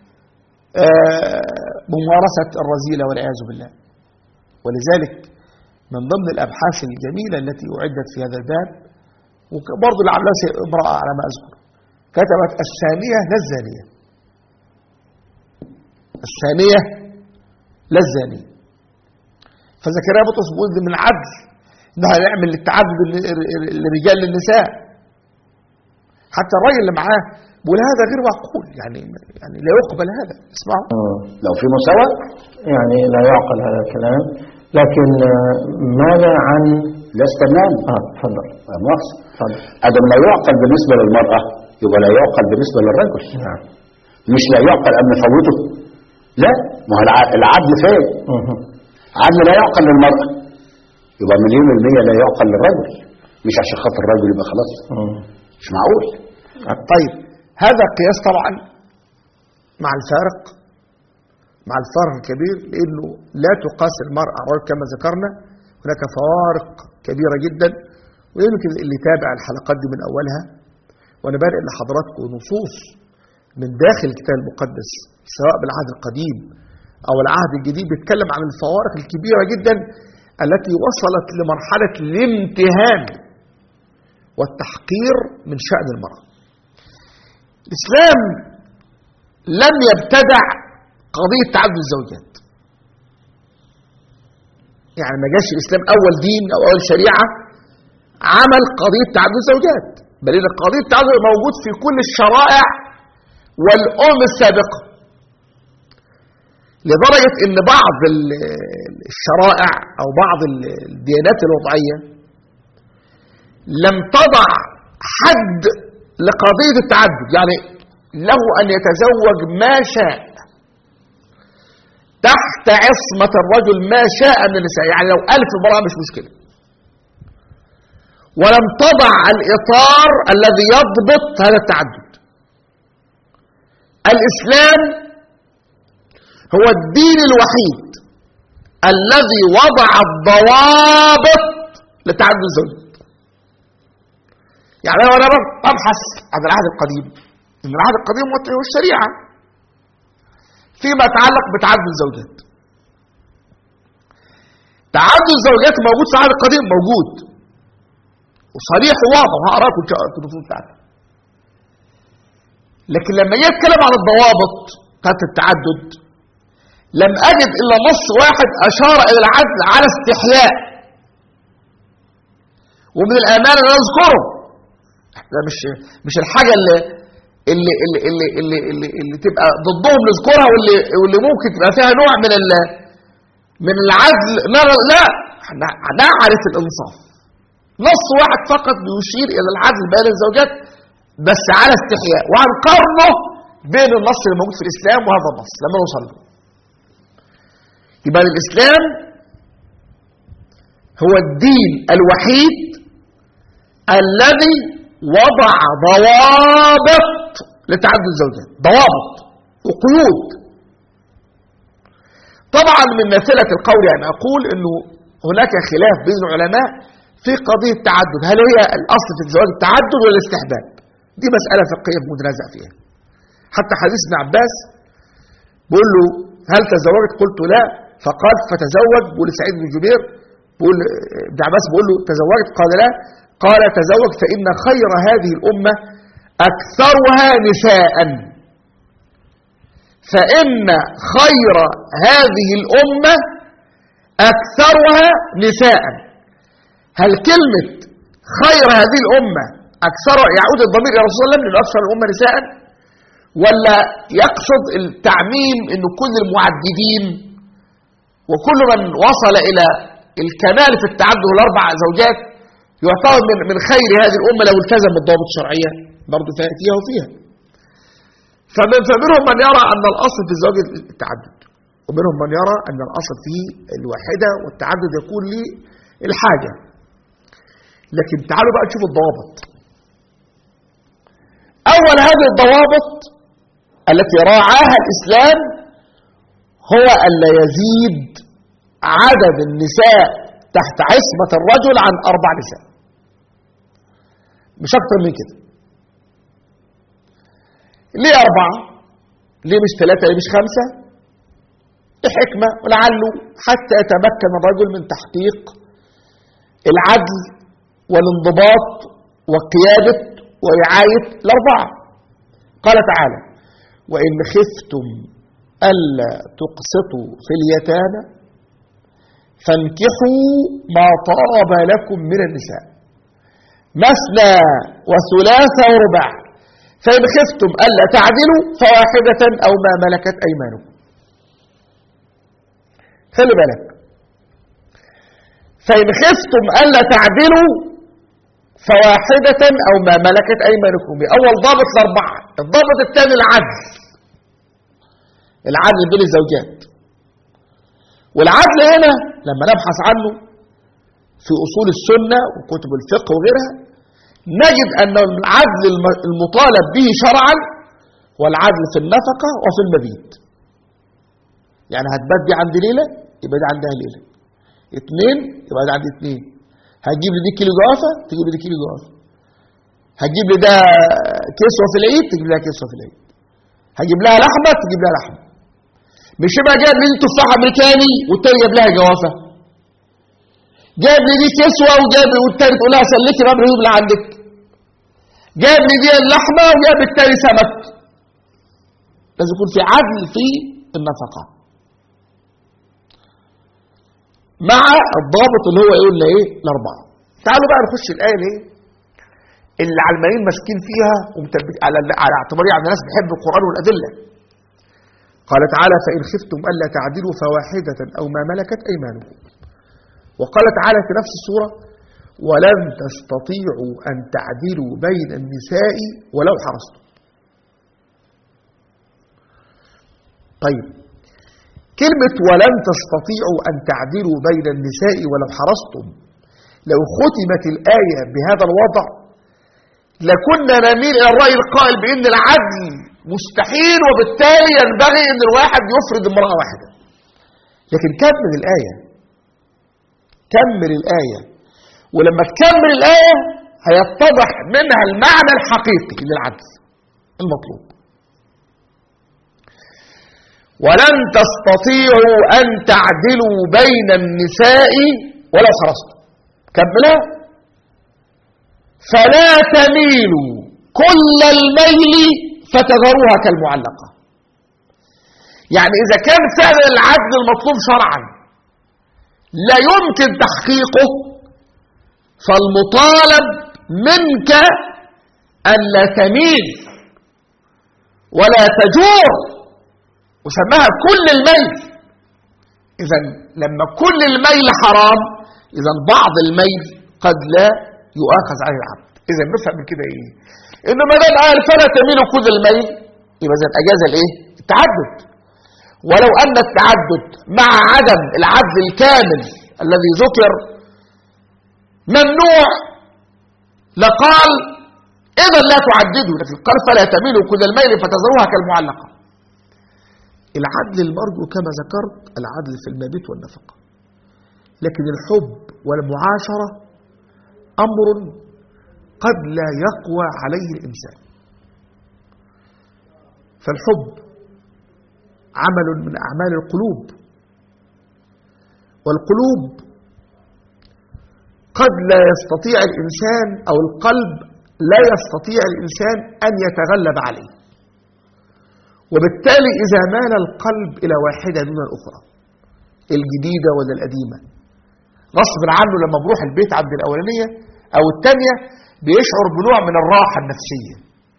آه، ممارسة الرذيلة والعياذ بالله ولذلك من ضمن الأبحاث الجميلة التي أعدت في هذا الباب وبرضه لعلها امرأة على ما أذكر كتبت الثانية لا الزانية الثانية لا الزانية فزكريا بطرس بيقول ده من عدل ان احنا نعمل التعدد الرجال للنساء حتى الراجل اللي معاه بيقول هذا غير معقول يعني يعني لا يقبل هذا اسمعوا آه. لو في مساواة يعني لا يعقل هذا الكلام لكن آه، ماذا عن لا استنان اه تفضل مؤاخذة تفضل ادم لا يعقل بالنسبة للمرأة يبقى لا يعقل بالنسبة للرجل نعم مش لا يعقل ان نفوته لا ما هو الع- العدل فين مهم. عدل لا يعقل للمرأة يبقى مليون المية لا يعقل للرجل مش عشان خاطر الرجل يبقى خلاص مم. مش معقول طيب هذا قياس طبعا مع الفارق مع الفارق الكبير لانه لا تقاس المرأة على الرجل كما ذكرنا هناك فوارق كبيرة جدا ويمكن اللي يتابع الحلقات دي من اولها وانا بارئ لحضراتكم نصوص من داخل الكتاب المقدس سواء بالعهد القديم او العهد الجديد بيتكلم عن الفوارق الكبيرة جدا التي وصلت لمرحلة الامتهان والتحقير من شأن المرأة الإسلام لم يبتدع قضية تعدد الزوجات يعني ما جاش الإسلام أول دين أو أول شريعة عمل قضية تعدد الزوجات بل إن قضية التعدد موجود في كل الشرائع والأمم السابقة لدرجة إن بعض ال- الشرائع أو بعض ال- الديانات الوضعية لم تضع حد لقضية التعدد يعني له أن يتزوج ما شاء تحت عصمة الرجل ما شاء من النساء يعني لو ألف امرأة مش مشكلة ولم تضع الإطار الذي يضبط هذا التعدد الإسلام هو الدين الوحيد الذي وضع الضوابط لتعدد الزوجات يعني انا ابحث عن العهد القديم ان العهد القديم هو الشريعه فيما يتعلق بتعدد الزوجات تعدد الزوجات موجود في العهد القديم موجود وصريح وواضح وهقراكم النصوص بتاعته لكن لما جه يتكلم عن الضوابط بتاعت التعدد لم اجد الا نص واحد اشار الى العدل على استحياء ومن الامانه ان اذكره ده مش مش الحاجه اللي اللي اللي اللي اللي, اللي, اللي تبقى ضدهم نذكرها واللي واللي ممكن تبقى فيها نوع من ال من العدل لا لا نعرف الانصاف نص واحد فقط بيشير الى العدل بين الزوجات بس على استحياء وهنقارنه بين النص اللي موجود في الاسلام وهذا النص لما نوصل له يبقى الاسلام هو الدين الوحيد الذي وضع ضوابط لتعدد الزوجات ضوابط وقيود طبعا من مثلة القول يعني أقول أنه هناك خلاف بين العلماء في قضية التعدد هل هي الأصل في الزواج التعدد ولا الاستحباب دي مسألة فقهية متنازع فيها حتى حديث ابن عباس بيقول له هل تزوجت قلت لا فقال فتزوج بيقول سعيد بن جبير بيقول ابن عباس بيقول له تزوجت قال لا قال تزوج فإن خير هذه الأمة أكثرها نساء فإن خير هذه الأمة أكثرها نساء هل كلمة خير هذه الأمة أكثر يعود الضمير إلى رسول الله لأنه أكثر الأمة نساء ولا يقصد التعميم أن كل المعددين وكل من وصل إلى الكمال في التعدد الأربع زوجات يعتبر من من خير هذه الأمة لو التزم بالضوابط الشرعية برضه فيها وفيها فمن فمنهم من يرى أن الأصل في الزواج التعدد ومنهم من يرى أن الأصل فيه الواحدة والتعدد يكون للحاجة لكن تعالوا بقى نشوف الضوابط أول هذه الضوابط التي راعاها الإسلام هو ألا يزيد عدد النساء تحت عصمة الرجل عن أربع نساء مش أكتر من كده ليه أربعة ليه مش ثلاثة ليه مش خمسة لحكمة ولعله حتى يتمكن الرجل من تحقيق العدل والانضباط وقيادة ورعاية الأربعة قال تعالى وإن خفتم ألا تقسطوا في اليتامى فانكحوا ما طاب لكم من النساء مثنى وثلاث ورباع فإن خفتم ألا تعدلوا فواحدة أو ما ملكت أيمانكم خلي بالك فإن خفتم ألا تعدلوا فواحدة أو ما ملكت أيمانكم أول ضابط الأربعة الضابط الثاني العدل العدل بين الزوجات والعدل هنا لما نبحث عنه في أصول السنة وكتب الفقه وغيرها نجد أن العدل الم- المطالب به شرعا والعدل في النفقة وفي المبيت يعني هتبات دي عند ليلة يبقى دي عندها ليلة اتنين يبقى دي عند اتنين هتجيب لي دي كيلو جوافة تجيب لي دي كيلو جوافة هتجيب لي ده كسوة في العيد تجيب لها كسوة في العيد هجيب لها لحمة تجيب لها لحمة مش يبقى جايب لي دي تفاح امريكاني والتاني جايب لها جوافة جايب لي دي كسوة وجايب والتاني تقول لها سلكي بقى الهدوم اللي عندك جايب لي دي اللحمة وجايب التاني سمك لازم يكون في عدل في النفقة مع الضابط اللي هو يقول لنا ايه الاربعه تعالوا بقى نخش الايه الايه اللي علمانيين ماسكين فيها ومثبت على على اعتبار يعني الناس بيحب القران والادله قال تعالى فان خفتم الا تعدلوا فواحده او ما ملكت ايمانكم وقال تعالى في نفس السوره ولن تستطيعوا ان تعدلوا بين النساء ولو حرصتم طيب كلمة ولن تستطيعوا أن تعدلوا بين النساء ولو حرصتم لو ختمت الآية بهذا الوضع لكنا نميل إلى الرأي القائل بأن العدل مستحيل وبالتالي ينبغي أن الواحد يفرد امرأة واحدة لكن كمل الآية كمل الآية ولما تكمل الآية هيتضح منها المعنى الحقيقي للعدل المطلوب ولن تستطيعوا أن تعدلوا بين النساء ولو حرصتم كملها فلا تميلوا كل الميل فتذروها كالمعلقة يعني إذا كان فعلا العدل المطلوب شرعا لا يمكن تحقيقه فالمطالب منك أن لا تميل ولا تجور وسماها كل الميل إذا لما كل الميل حرام إذا بعض الميل قد لا يؤاخذ عليه العبد إذا نفهم من كده إيه إنه ما دام قال فلا تميل كل الميل يبقى إذا أجاز الإيه التعدد ولو أن التعدد مع عدم العدل الكامل الذي ذكر ممنوع لقال إذا لا تعددوا لكن قال فلا تميلوا كل الميل فتذروها كالمعلقة العدل المرجو كما ذكرت العدل في المبيت والنفقة لكن الحب والمعاشرة أمر قد لا يقوى عليه الإنسان فالحب عمل من أعمال القلوب والقلوب قد لا يستطيع الإنسان أو القلب لا يستطيع الإنسان أن يتغلب عليه وبالتالي إذا مال القلب إلى واحدة دون الأخرى الجديدة ولا القديمة غصب عنه لما بروح البيت عند الأولانية أو الثانية بيشعر بنوع من الراحة النفسية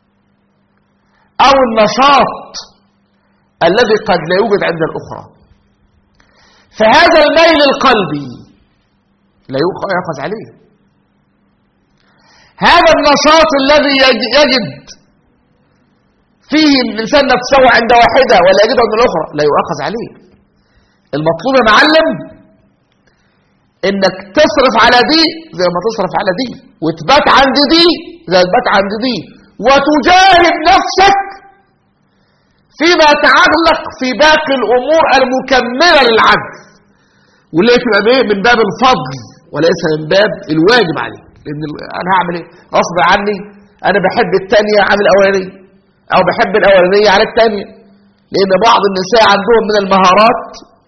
أو النشاط الذي قد لا يوجد عند الأخرى فهذا الميل القلبي لا يؤخذ عليه هذا النشاط الذي يجد فيه الإنسان نفسه عند واحدة ولا يجده عند الأخرى لا يؤخذ عليه المطلوب يا معلم انك تصرف على دي زي ما تصرف على دي وتبات عند دي زي تبات عند دي وتجاهد نفسك فيما يتعلق في باقي الامور المكمله للعدل واللي تبقى بايه من باب الفضل وليس من باب الواجب عليك لان انا هعمل ايه غصب عني انا بحب الثانيه عن الاولانيه او بحب الاولانيه على الثانيه لان بعض النساء عندهم من المهارات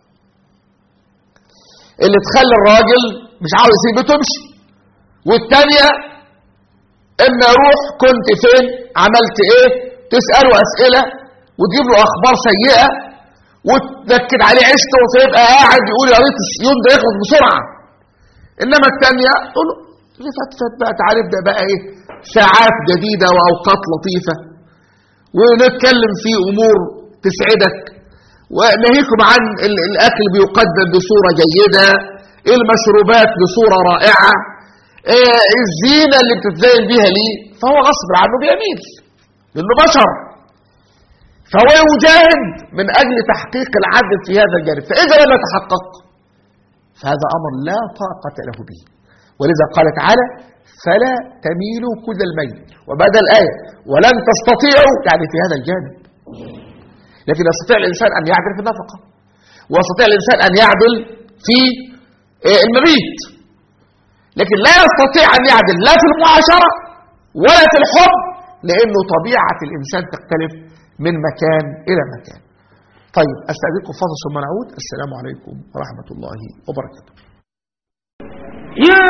اللي تخلي الراجل مش عاوز يسيب تمشي والثانيه اما يروح كنت فين عملت ايه تساله اسئله وتجيب له اخبار سيئه وتنكد عليه عيشته فيبقى قاعد يقول يا ريت اليوم ده يخلص بسرعه انما الثانيه تقول له اللي فات فات بقى تعالى ابدا بقى ايه ساعات جديده واوقات لطيفه ونتكلم في امور تسعدك وناهيكم عن الاكل بيقدم بصوره جيده المشروبات بصوره رائعه إيه الزينه اللي بتتزين بيها ليه فهو غصب عنه بيميل لانه بشر فهو يجاهد من اجل تحقيق العدل في هذا الجانب فاذا لم يتحقق فهذا امر لا طاقه له به ولذا قال تعالى فلا تميلوا كل الميل وبعد الآية ولن تستطيعوا يعني في هذا الجانب لكن يستطيع الإنسان أن يعدل في النفقة ويستطيع الإنسان أن يعدل في آه، المبيت لكن لا يستطيع أن يعدل لا في المعاشرة ولا في الحب لأنه طبيعة الإنسان تختلف من مكان إلى مكان طيب أستأذنكم فاصل ثم نعود السلام عليكم ورحمة الله وبركاته يا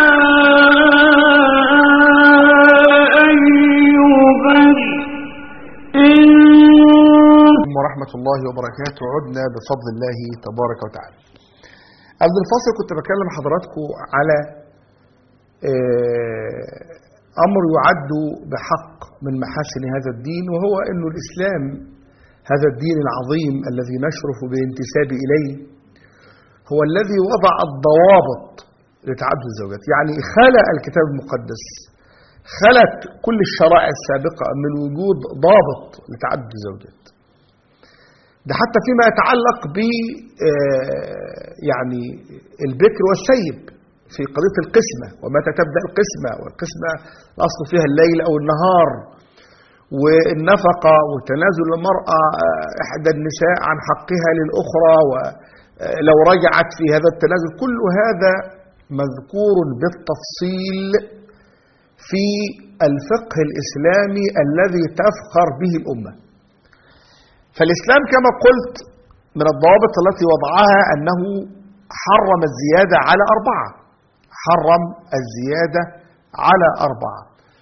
أيها الإنسان ورحمة الله وبركاته عدنا بفضل الله تبارك وتعالى قبل الفصل كنت بكلم حضراتكم على آه، أمر يعد بحق من محاسن هذا الدين وهو أن الإسلام هذا الدين العظيم الذي نشرف بالانتساب إليه هو الذي وضع الضوابط لتعدد الزوجات يعني خلق الكتاب المقدس خلت كل الشرائع السابقة من وجود ضابط لتعدد الزوجات ده حتى فيما يتعلق ب آه، يعني البكر والسيب في قضية القسمة ومتى تبدأ القسمة والقسمة الأصل فيها الليل أو النهار والنفقة وتنازل المرأة آه، إحدى النساء عن حقها للأخرى ولو رجعت في هذا التنازل كل هذا مذكور بالتفصيل في الفقه الإسلامي الذي تفخر به الأمة فالإسلام كما قلت من الضوابط التي وضعها أنه حرم الزيادة على أربعة حرم الزيادة على أربعة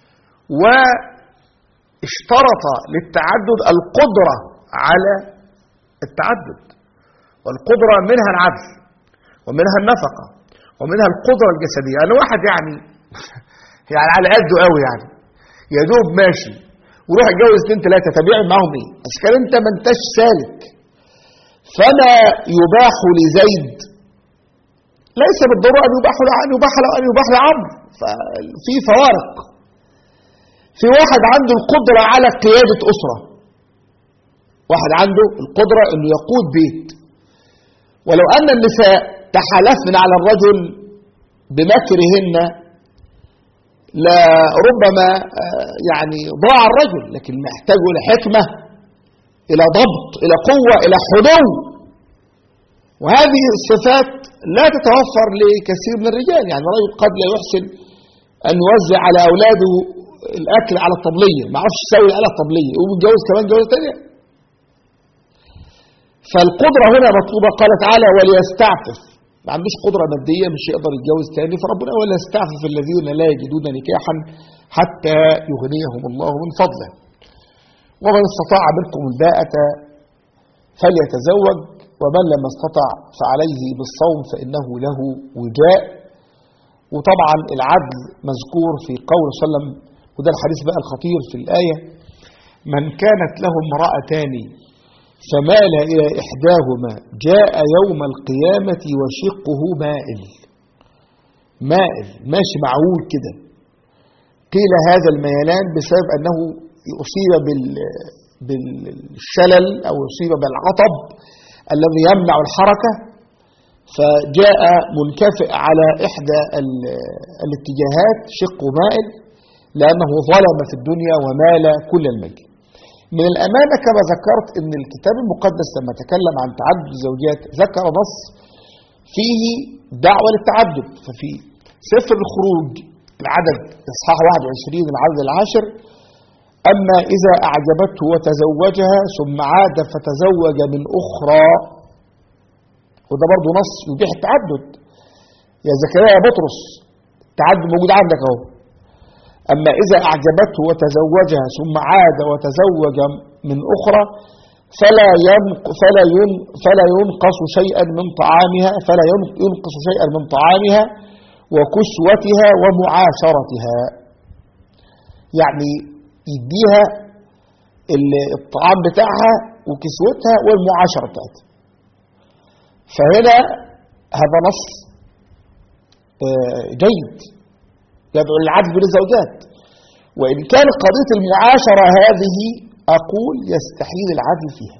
واشترط للتعدد القدرة على التعدد والقدرة منها العدل ومنها النفقة ومنها القدرة الجسدية يعني واحد يعني يعني على قده قوي يعني يا دوب ماشي وروح اتجوز اثنين ثلاثة طب يعمل معاهم ايه؟ بس كان انت ما انتش سالك فلا يباح لزيد ليس بالضرورة أن يباح له أن يباح له أن يباح لعمرو ففي فوارق في واحد عنده القدرة على قيادة أسرة واحد عنده القدرة أنه يقود بيت ولو أن النساء تحالفن على الرجل بمكرهن لربما آه، يعني ضاع الرجل لكن محتاج إلى حكمة إلى ضبط إلى قوة إلى حلو وهذه الصفات لا تتوفر لكثير من الرجال يعني الرجل قد لا يحسن أن يوزع على أولاده الأكل على الطبلية ما عرفش يسوي على الطبلية ومتجوز كمان جوازة تانية فالقدرة هنا مطلوبة قال تعالى وليستعفف ما عندوش قدرة مادية مش يقدر يتجوز تاني فربنا ولا يستعفف الذين لا يجدون نكاحا حتى يغنيهم الله من فضله ومن استطاع منكم الباءة فليتزوج ومن لم يستطع فعليه بالصوم فإنه له وجاء وطبعا العدل مذكور في قول صلى الله عليه وسلم وده الحديث بقى الخطير في الآية من كانت له امرأتان فمال إلى إحداهما جاء يوم القيامة وشقه مائل مائل ماشي معول كده قيل هذا الميلان بسبب أنه أصيب بال- بالشلل أو أصيب بالعطب الذي يمنع الحركة فجاء منكفئ على إحدى ال- الاتجاهات شقه مائل لأنه ظلم في الدنيا ومال كل المجد من الأمانة كما ذكرت أن الكتاب المقدس لما تكلم عن تعدد الزوجات ذكر نص فيه دعوة للتعدد ففي سفر الخروج العدد إصحاح 21 العدد العاشر أما إذا أعجبته وتزوجها ثم عاد فتزوج من أخرى وده برضه نص يبيح التعدد يا زكريا يا بطرس التعدد موجود عندك اهو أما إذا أعجبته وتزوجها ثم عاد وتزوج من أخرى فلا ينق فلا ين فلا ينقص شيئا من طعامها فلا ين- ينقص شيئا من طعامها وكسوتها ومعاشرتها يعني يديها ال- الطعام بتاعها وكسوتها والمعاشرة بتاعتها فهنا هذا نص آه، جيد يدعو للعدل بين الزوجات وإن كان قضية المعاشرة هذه أقول يستحيل العدل فيها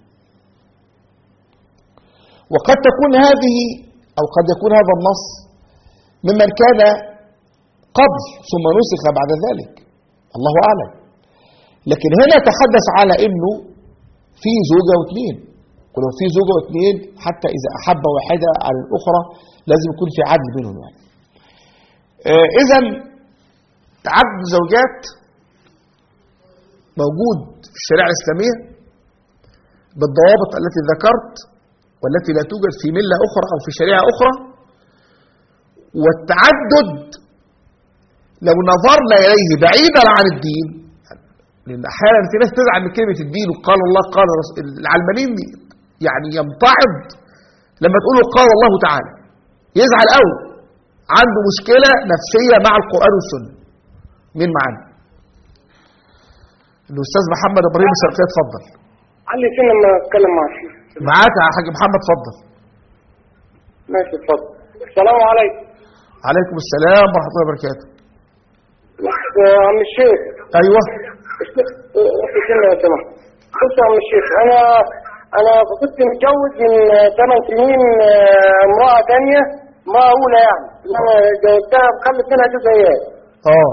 وقد تكون هذه أو قد يكون هذا النص ممن كان قبل ثم نسخ بعد ذلك الله أعلم لكن هنا تحدث على انه في زوجة واثنين ولو في زوجة واثنين حتى اذا احب واحدة على الاخرى لازم يكون في عدل بينهم يعني آه اذا تعدد الزوجات موجود في الشريعة الاسلامية بالضوابط التي ذكرت والتي لا توجد في ملة اخرى او في شريعة اخرى والتعدد لو نظرنا اليه بعيدا عن الدين لان احيانا في ناس تزعل من كلمه الدين وقال الله قال رس- العلمانيين يعني يمتعض لما تقولوا قال الله تعالى يزعل قوي عنده مشكله نفسيه مع القران والسنه مين معانا الاستاذ محمد ابراهيم الشرقيه اتفضل علي فين لما اتكلم مع الشيخ معاك يا حاج محمد اتفضل ماشي اتفضل السلام عليكم عليكم السلام ورحمه الله وبركاته آه، عم الشيخ ايوه في كلمة يا سماحة بص يا عم الشيخ انا انا كنت متجوز من 8 سنين آه، امرأة تانية امرأة اولى يعني انا جوزتها مخلف منها جزئيات اه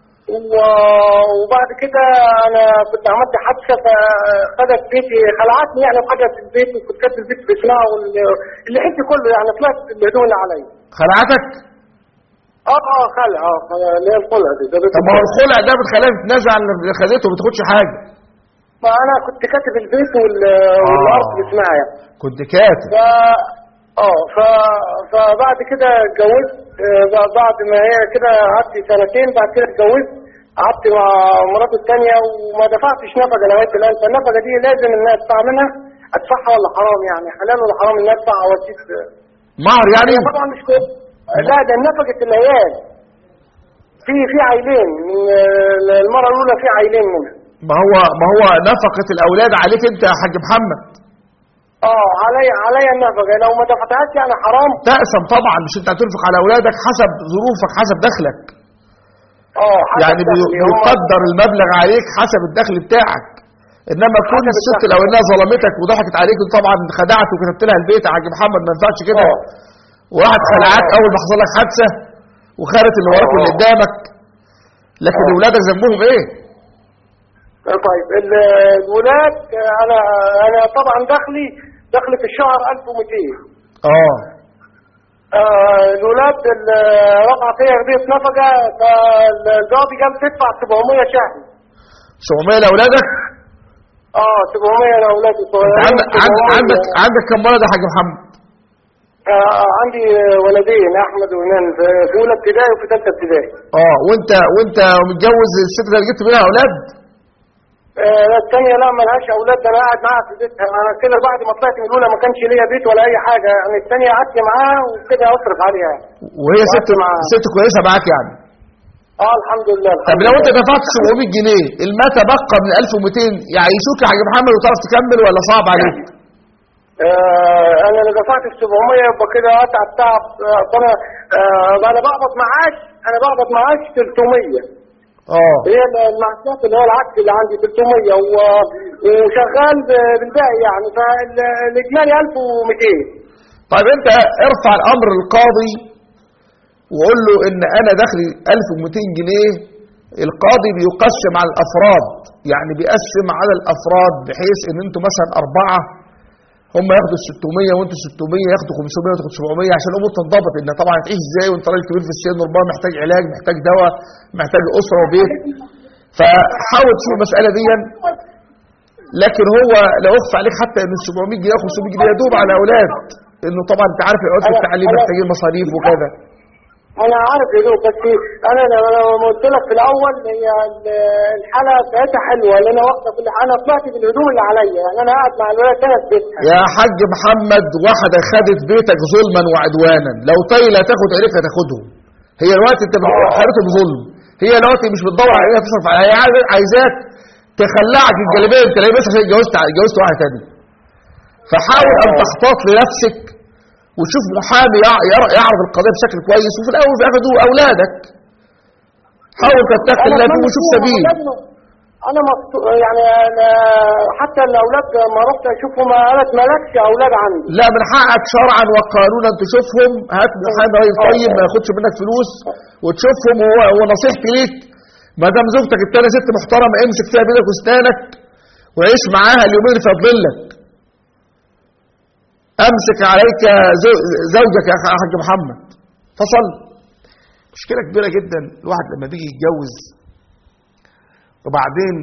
و- وبعد كده انا كنت عملت حادثه فخدت بيتي خلعتني يعني وخدت البيت وكنت كاتب البيت باسمها وال- اللي حيتي كله يعني طلعت بالهدوم اللي عليا خلعتك اه اه خلع اه خلع- اللي هي الخلع دي ده بيت طب ما هو الخلع. الخلع ده بتخليها تتنازع عن اللي خدته وما تاخدش حاجه ما انا كنت كاتب البيت وال- والارض باسمها يعني كنت كاتب ف اه ف... فبعد كده اتجوزت آه، ب- بعد ما هي كده قعدت سنتين بعد كده اتجوزت قعدت مع مراتي الثانية وما دفعتش نفقة لغاية الآن فالنفقة دي لازم الناس تدفع منها أدفعها ولا حرام يعني حلال ولا حرام إنها أدفع أواسيس مهر يعني هي طبعا مش كده لا ده نفقة العيال في في عيلين من آه، المرة الأولى في عيلين منها ما هو ما هو نفقة الأولاد عليك أنت يا حاج محمد اه عليا عليا النفقة لو ما دفعتهاش يعني حرام تقسم طبعا مش أنت هتنفق على أولادك حسب ظروفك حسب دخلك اه حسب يعني بي- دخلي. هم- بيقدر المبلغ عليك حسب الدخل بتاعك انما كل حسب الست الدخل. لو انها ظلمتك وضحكت عليك طبعا خدعت وكتبت لها البيت يا حاج محمد ما ينفعش كده اه. واحد اه. خلعك اول ما حصل لك حادثه وخارت اللي وراك اه. واللي قدامك لكن اه. اولادك ذنبهم ايه؟ طيب ال- الولاد انا انا طبعا دخلي دخلي في الشهر 1200 اه آه، الولاد ال- رفع فيها قضيه نفقه فالقاضي قال تدفع 700 شهري 700 لاولادك اه 700 لاولادي انت الصغيرين عندك عندك 700 عندك عندك كم ولد يا حاج محمد؟ آه عندي ولدين احمد وهنان في في اولى ابتدائي وفي ثالثه ابتدائي اه وانت وانت متجوز الست اللي جبت منها اولاد؟ آه الثانيه لا ملهاش اولاد ده انا قاعد معاها في بيتها انا كده بعد ما طلعت من الاولى ما كانش ليا بيت ولا اي حاجه يعني الثانيه قعدت معاها وكده اصرف عليها وهي ست وقعدت معاها. ست كويسه معاك يعني اه الحمد لله طب الحمد لو انت لله. دفعت 700 جنيه ما تبقى من 1200 يعيشوك يا حاج محمد وتعرف تكمل ولا صعب عليك؟ آه انا اللي دفعت ال 700 يبقى كده قطع التعب آه فانا آه انا بقبض معاش انا بقبض معاش 300 اه هي المعاشات اللي هو العكس اللي عندي 300 و- وشغال ب- بالباقي يعني فالاجمالي 1200 طيب انت ارفع الامر للقاضي وقول له ان انا دخلي 1200 جنيه القاضي بيقسم على الافراد يعني بيقسم على الافراد بحيث ان انتوا مثلا اربعه هم ياخدوا 600 وانتوا 600 ياخدوا 500 وتاخدوا 700 عشان الامور تنضبط ان طبعا هتعيش ازاي وانت راجل كبير في السن وربما محتاج علاج محتاج دواء محتاج اسره وبيت فحاول تشوف المساله دي لكن هو لا يخفى عليك حتى ان ال 700 جنيه او 500 جنيه يدوب على اولاد انه طبعا انت عارف الاولاد في أنا- التعليم أنا- محتاجين مصاريف وكذا انا عارف يا دوب بس انا لما لما قلت لك في الاول هي ال- الحاله بتاعتها حلوه لان انا واخده كل حاجه طلعت بالهدوم اللي عليا يعني انا قاعد مع الولاد انا في بيتها يا حاج محمد واحده خدت بيتك ظلما وعدوانا لو طايله تاخد عينك هتاخدهم هي الوقت انت خدتهم ظلم هي الوقت مش بتدور على عينها تصرف عليها هي عايزة- عايزاك تخلعك الجلابيه انت ليه بس عشان اتجوزت اتجوزت واحده ثانيه فحاول ان تحتاط لنفسك وتشوف محامي يع- يع- يعرض القضيه بشكل كويس وفي الاول وفي الاخر دول اولادك حاول تتقي أنا الله أتمنى فيه وشوف فيهم سبيل أولادنا. انا مبسوط يعني انا حتى الاولاد ما رحت اشوفهم قالت مالكش اولاد عندي لا من حقك شرعا وقانونا تشوفهم هات محامي راجل طيب ما ياخدش منك فلوس وتشوفهم وهو هو نصيحتي ليك ما دام زوجتك التانية ست محترمة امسك فيها بايدك واسنانك وعيش معاها اليومين اللي فاضلين لك امسك عليك زو- زوجك يا حاج محمد فصل مشكلة كبيرة جدا الواحد لما بيجي يتجوز وبعدين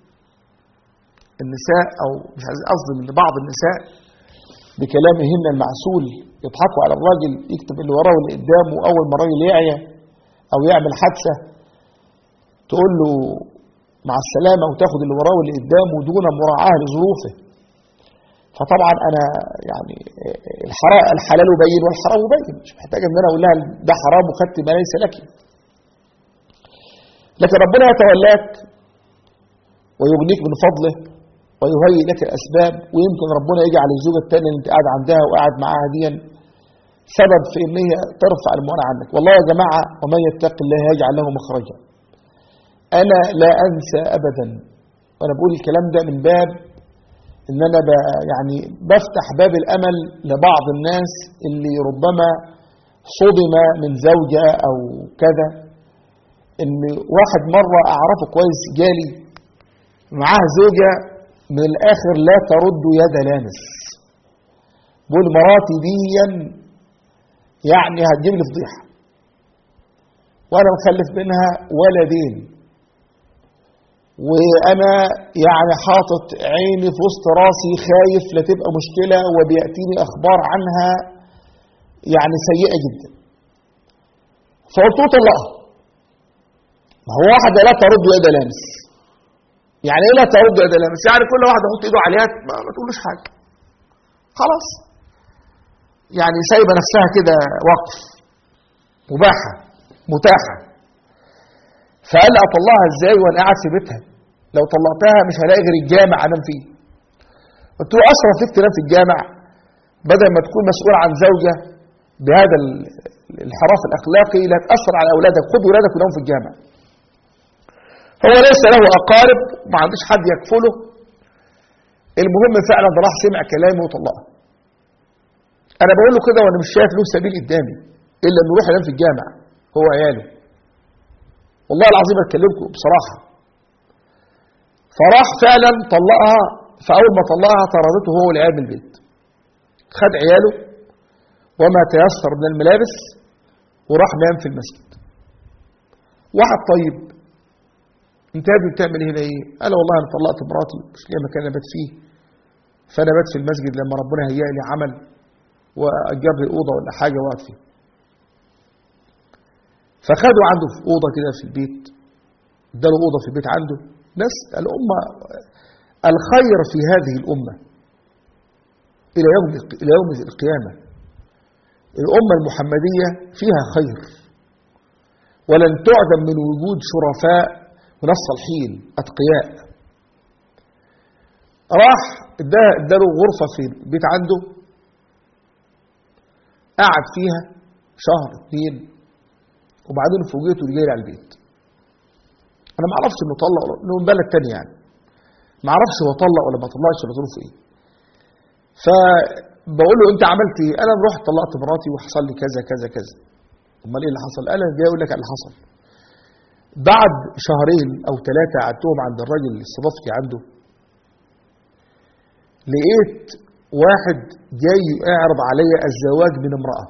النساء او مش عايز قصدي من بعض النساء بكلامهن المعسول يضحكوا على الراجل يكتب اللي وراه واللي قدامه اول ما الراجل يعيا او يعمل حادثه تقول له مع السلامه وتاخد اللي وراه واللي قدامه دون مراعاه لظروفه فطبعا انا يعني الحرام الحلال بين والحرام بين مش محتاج ان انا اقول لها ده حرام وخدت ما ليس لك لكن ربنا يتولاك ويغنيك من فضله ويهيئ لك الاسباب ويمكن ربنا يجعل الزوجه الثانيه اللي انت قاعد عندها وقاعد معاها دي سبب في ان هي ترفع المؤنة عنك والله يا جماعه ومن يتق الله يجعل له مخرجا انا لا انسى ابدا وانا بقول الكلام ده من باب ان انا ب يعني بفتح باب الامل لبعض الناس اللي ربما صدم من زوجه او كذا ان واحد مره اعرفه كويس جالي معاه زوجه من الاخر لا ترد يد لامس بقول مراتي ديا يعني هتجيب لي فضيحه وانا مخلف منها ولدين وانا يعني حاطط عيني في وسط راسي خايف لا تبقى مشكله وبياتيني اخبار عنها يعني سيئه جدا فقلت له طلقها ما هو واحده لا ترد يد لامس يعني ايه لا ترد يد لامس يعني كل واحد يحط ايده عليها ما, ما تقولوش حاجه خلاص يعني سايبه نفسها كده وقف مباحه متاحه فقال لي اطلعها ازاي وانا قاعد في بيتها لو طلقتها مش هلاقي غير الجامع انام فيه قلت له اشرف فيك تنام في الجامع بدل ما تكون مسؤول عن زوجه بهذا ال- الانحراف الاخلاقي لا تاثر على اولادك خد ولادك ونام في الجامع هو ليس له اقارب ما عندوش حد يكفله المهم فعلا ده راح سمع كلامي وطلقها انا بقول له كده وانا مش شايف له سبيل قدامي الا انه يروح ينام في الجامع هو عياله والله العظيم اتكلمكم بصراحه فراح فعلا طلقها فاول ما طلقها طردته هو والعيال من البيت خد عياله وما تيسر من الملابس وراح نام في المسجد واحد طيب انت يا ابني بتعمل هنا ايه قال والله انا طلقت مراتي مش ليا مكان ابات فيه فانا بات في المسجد لما ربنا هيأ لي عمل واجر لي اوضه ولا حاجه واقعد فيها فخدوا عنده في اوضه كده في البيت اداله اوضه في البيت عنده ناس الامه الخير في هذه الامه الى يوم الى يوم القيامه الامه المحمديه فيها خير ولن تعدم من وجود شرفاء وناس صالحين اتقياء راح اداها اداله غرفه في البيت عنده قعد فيها شهر اثنين وبعدين فوجئته اللي جاي على البيت انا ما اعرفش انه طلق ولا انه من بلد تاني يعني ما اعرفش هو طلق ولا ما طلقش ولا ظروفه ايه فبقول له انت عملت ايه انا رحت طلقت مراتي وحصل لي كذا كذا كذا امال ايه اللي حصل قال انا جاي اقول لك على اللي حصل بعد شهرين او ثلاثه قعدتهم عند الراجل اللي استضفتي عنده لقيت واحد جاي يعرض عليا الزواج من امراه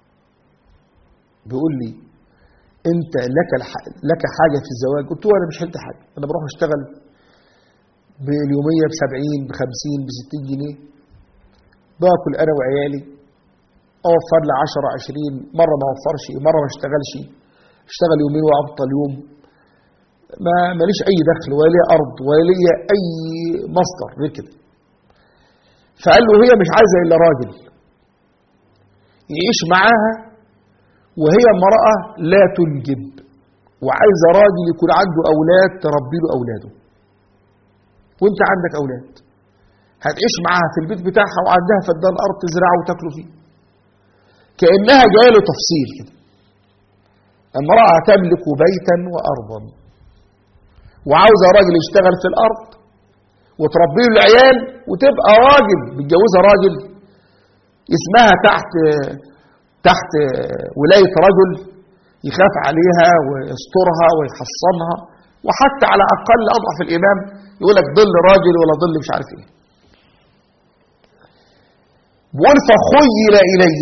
بيقول لي انت لك الح... لك حاجه في الزواج قلت له انا مش حلت حاجه انا بروح اشتغل باليوميه ب 70 ب 50 ب 60 جنيه باكل انا وعيالي اوفر لي 10 20 مره ما اوفرش مره ما اشتغلش اشتغل يومين وابطل يوم ما ماليش اي دخل ولا لي ارض ولا لي اي مصدر غير كده فقال له هي مش عايزه الا راجل يعيش معاها وهي امرأة لا تنجب وعايزة راجل يكون عنده أولاد تربي له أولاده وانت عندك أولاد هتعيش معاها في البيت بتاعها وعندها فدان أرض تزرعه وتاكله فيه كأنها جاية له تفصيل كده امرأة تملك بيتا وأرضا وعاوزة راجل يشتغل في الأرض وتربي له العيال وتبقى راجل متجوزة راجل اسمها تحت تحت ولاية رجل يخاف عليها ويسترها ويحصنها وحتى على أقل أضعف الإمام يقول لك ظل راجل ولا ظل مش عارف إيه بيقول فخيل إلي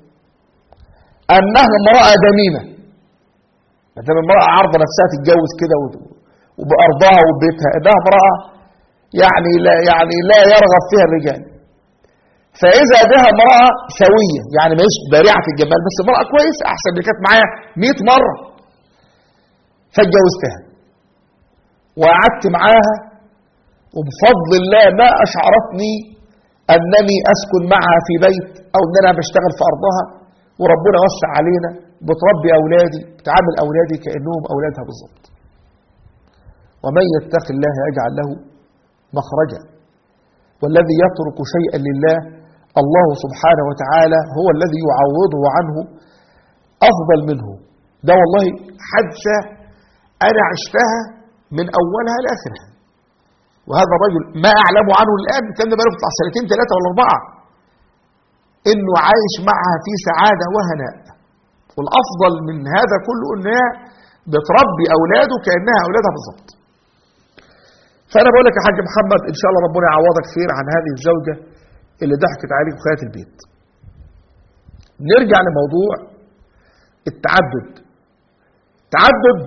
أنها امرأة دميمة ما دام امرأة عارضة نفسها تتجوز كده و- وبأرضها وبيتها إنها امرأة يعني لا يعني لا يرغب فيها الرجال فإذا بها امرأة سوية يعني مش بارعة الجمال بس امرأة كويسة أحسن اللي كانت معايا 100 مرة فاتجوزتها وقعدت معاها وبفضل الله ما أشعرتني أنني أسكن معها في بيت أو أن أنا بشتغل في أرضها وربنا وسع علينا بتربي أولادي بتعامل أولادي كأنهم أولادها بالظبط ومن يتق الله يجعل له مخرجا والذي يترك شيئا لله الله سبحانه وتعالى هو الذي يعوضه عنه أفضل منه ده والله حادثة أنا عشتها من أولها لآخرها وهذا الرجل ما أعلم عنه الآن كان ده بقاله بتاع سنتين ثلاثة ولا أربعة إنه عايش معها في سعادة وهناء والأفضل من هذا كله إنها بتربي أولاده كأنها أولادها بالظبط فأنا بقول لك يا حاج محمد إن شاء الله ربنا يعوضك خير عن هذه الزوجة اللي ضحكت عليك وخيات البيت نرجع لموضوع التعدد التعدد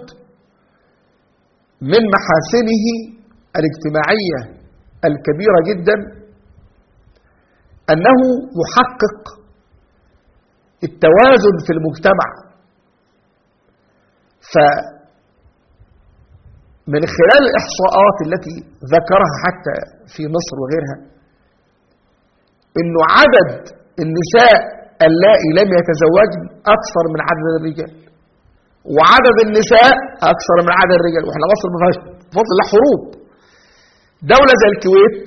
من محاسنه الاجتماعية الكبيرة جدا أنه يحقق التوازن في المجتمع فمن خلال الإحصاءات التي ذكرها حتى في مصر وغيرها أنه عدد النساء اللائي لم يتزوجن أكثر من عدد الرجال وعدد النساء أكثر من عدد الرجال وإحنا مصر ما فيهاش بفضل الله حروب دولة زي الكويت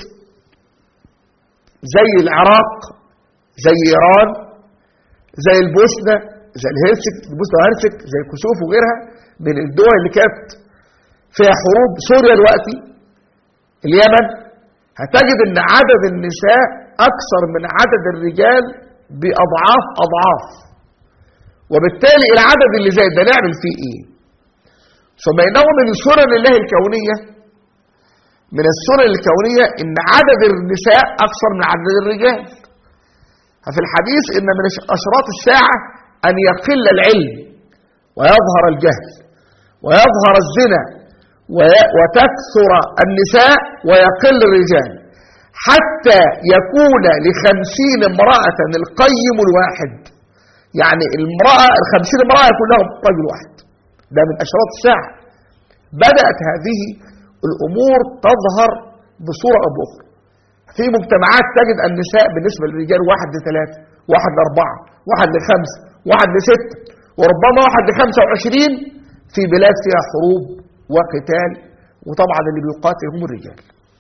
زي العراق زي إيران زي البوسنة زي الهرسك البوسنة والهرسك زي كسوف وغيرها من الدول اللي كانت فيها حروب سوريا دلوقتي اليمن هتجد ان عدد النساء اكثر من عدد الرجال باضعاف اضعاف وبالتالي العدد اللي زي ده نعمل فيه ايه ثم انه من سنن الله الكونيه من السنن الكونيه ان عدد النساء اكثر من عدد الرجال ففي الحديث ان من اشراط الساعه ان يقل العلم ويظهر الجهل ويظهر الزنا وي- وتكثر النساء ويقل الرجال حتى يكون لخمسين امرأة القيم الواحد يعني المرأة الخمسين امرأة يكون لهم رجل واحد ده من أشراط الساعة بدأت هذه الأمور تظهر بصورة أو بأخرى في مجتمعات تجد النساء بالنسبة للرجال واحد لثلاثة واحد لأربعة واحد لخمسة واحد لستة وربما واحد لخمسة وعشرين في بلاد فيها حروب وقتال وطبعا اللي بيقاتل هم الرجال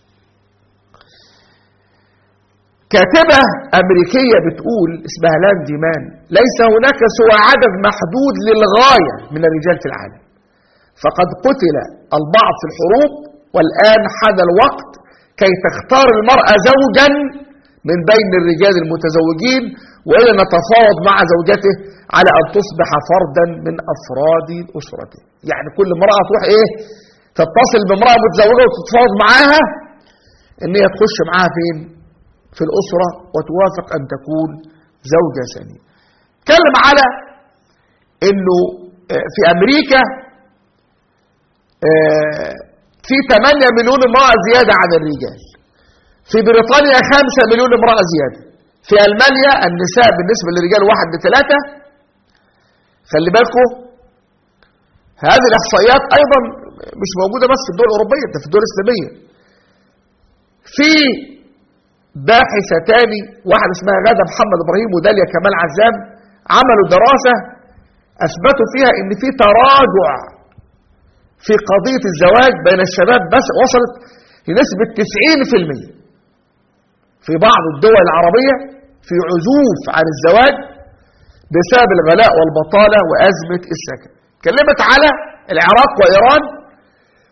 كاتبة أمريكية بتقول اسمها لاندي مان ليس هناك سوى عدد محدود للغاية من الرجال في العالم فقد قتل البعض في الحروب والآن حان الوقت كي تختار المرأة زوجا من بين الرجال المتزوجين وإلى نتفاوض مع زوجته على أن تصبح فردا من أفراد أسرته يعني كل امرأة تروح إيه تتصل بامرأة متزوجة وتتفاوض معاها إن هي تخش معاها فين في الأسرة وتوافق أن تكون زوجة ثانية تكلم على إنه آه، في أمريكا آه، في 8 مليون امرأة زيادة عن الرجال في بريطانيا 5 مليون امرأة زيادة في ألمانيا النساء بالنسبة للرجال واحد لثلاثة خلي بالكم هذه الإحصائيات أيضا مش موجودة بس في الدول الأوروبية ده في الدول الإسلامية في باحثة تاني واحد اسمها غادة محمد إبراهيم وداليا كمال عزام عملوا دراسة أثبتوا فيها إن في تراجع في قضية الزواج بين الشباب بس وصلت لنسبة 90% في بعض الدول العربية في عزوف عن الزواج بسبب الغلاء والبطالة وأزمة السكن كلمت على العراق وإيران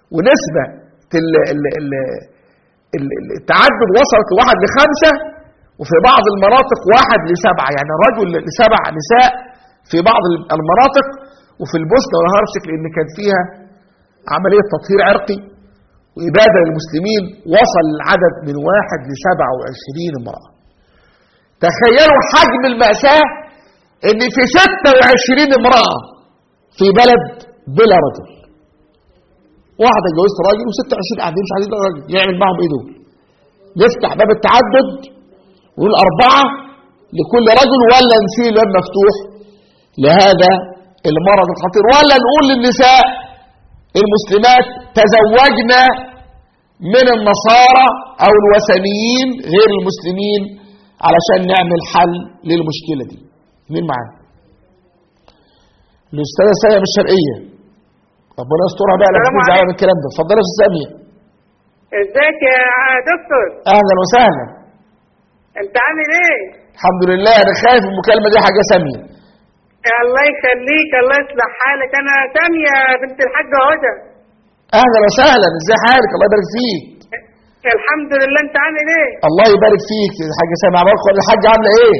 ونسبة ال- ال- ال- ال- ال- التعدد وصلت لواحد لخمسة وفي بعض المناطق واحد لسبعة يعني رجل لسبع نساء في بعض المناطق وفي البوسنة والهرسك لأن كان فيها عملية تطهير عرقي وإبادة للمسلمين وصل العدد من واحد لسبعة وعشرين امرأة تخيلوا حجم المأساة ان في ستة وعشرين امرأة في بلد بلا رجل واحدة اتجوزت راجل وستة وعشرين قاعدين مش عايزين راجل يعمل معهم ايه دول نفتح باب التعدد ونقول أربعة لكل رجل ولا نسيب الباب مفتوح لهذا المرض الخطير ولا نقول للنساء المسلمات تزوجنا من النصارى او الوثنيين غير المسلمين علشان نعمل حل للمشكله دي مين معانا الاستاذه ساميه من الشرقيه ربنا يسترها بقى لما السلام تكون زعلانه من الكلام ده اتفضلي يا استاذ ساميه ازيك يا دكتور اهلا وسهلا انت عامل ايه الحمد لله انا خايف من المكالمه دي حاجه ساميه الله يخليك الله يصلح حالك انا سامية بنت الحاجة هدى اهلا وسهلا ازاي حالك الله يبارك فيك الحمد لله انت عامل ايه الله يبارك فيك يا حاجه ساميه عمالك ولا الحاجه عامله ايه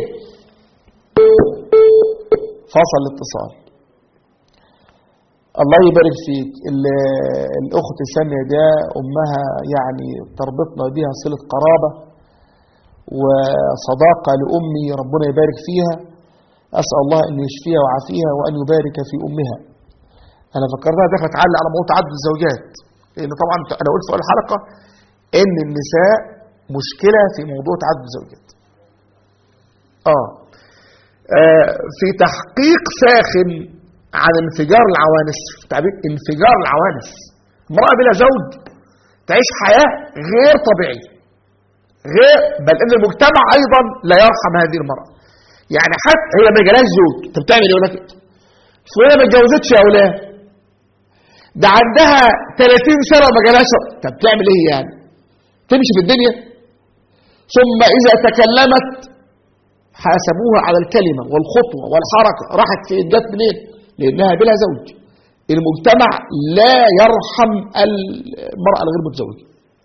فصل الاتصال الله يبارك فيك ال- الاخت ساميه ده امها يعني تربطنا بها صله قرابه وصداقه لامي ربنا يبارك فيها اسال الله ان يشفيها ويعافيها وان يبارك في امها انا فكرتها ده تعلق على موضوع تعدد الزوجات لان طبعا انا قلت في اول الحلقه ان النساء مشكله في موضوع تعدد الزوجات اه آه، في تحقيق ساخن عن انفجار العوانس تعبير انفجار العوانس امرأة بلا زوج تعيش حياة غير طبيعية غير بل ان المجتمع ايضا لا يرحم هذه المرأة يعني حتى هي ما جالهاش زوج انت بتعمل ايه يقول لك فلانة ما اتجوزتش يا اولاد ده عندها 30 سنة وما جالهاش طب بتعمل ايه يعني تمشي في الدنيا ثم اذا تكلمت حاسبوها على الكلمة والخطوة والحركة راحت في جت منين لأنها بلا زوج المجتمع لا يرحم المرأة الغير متزوجة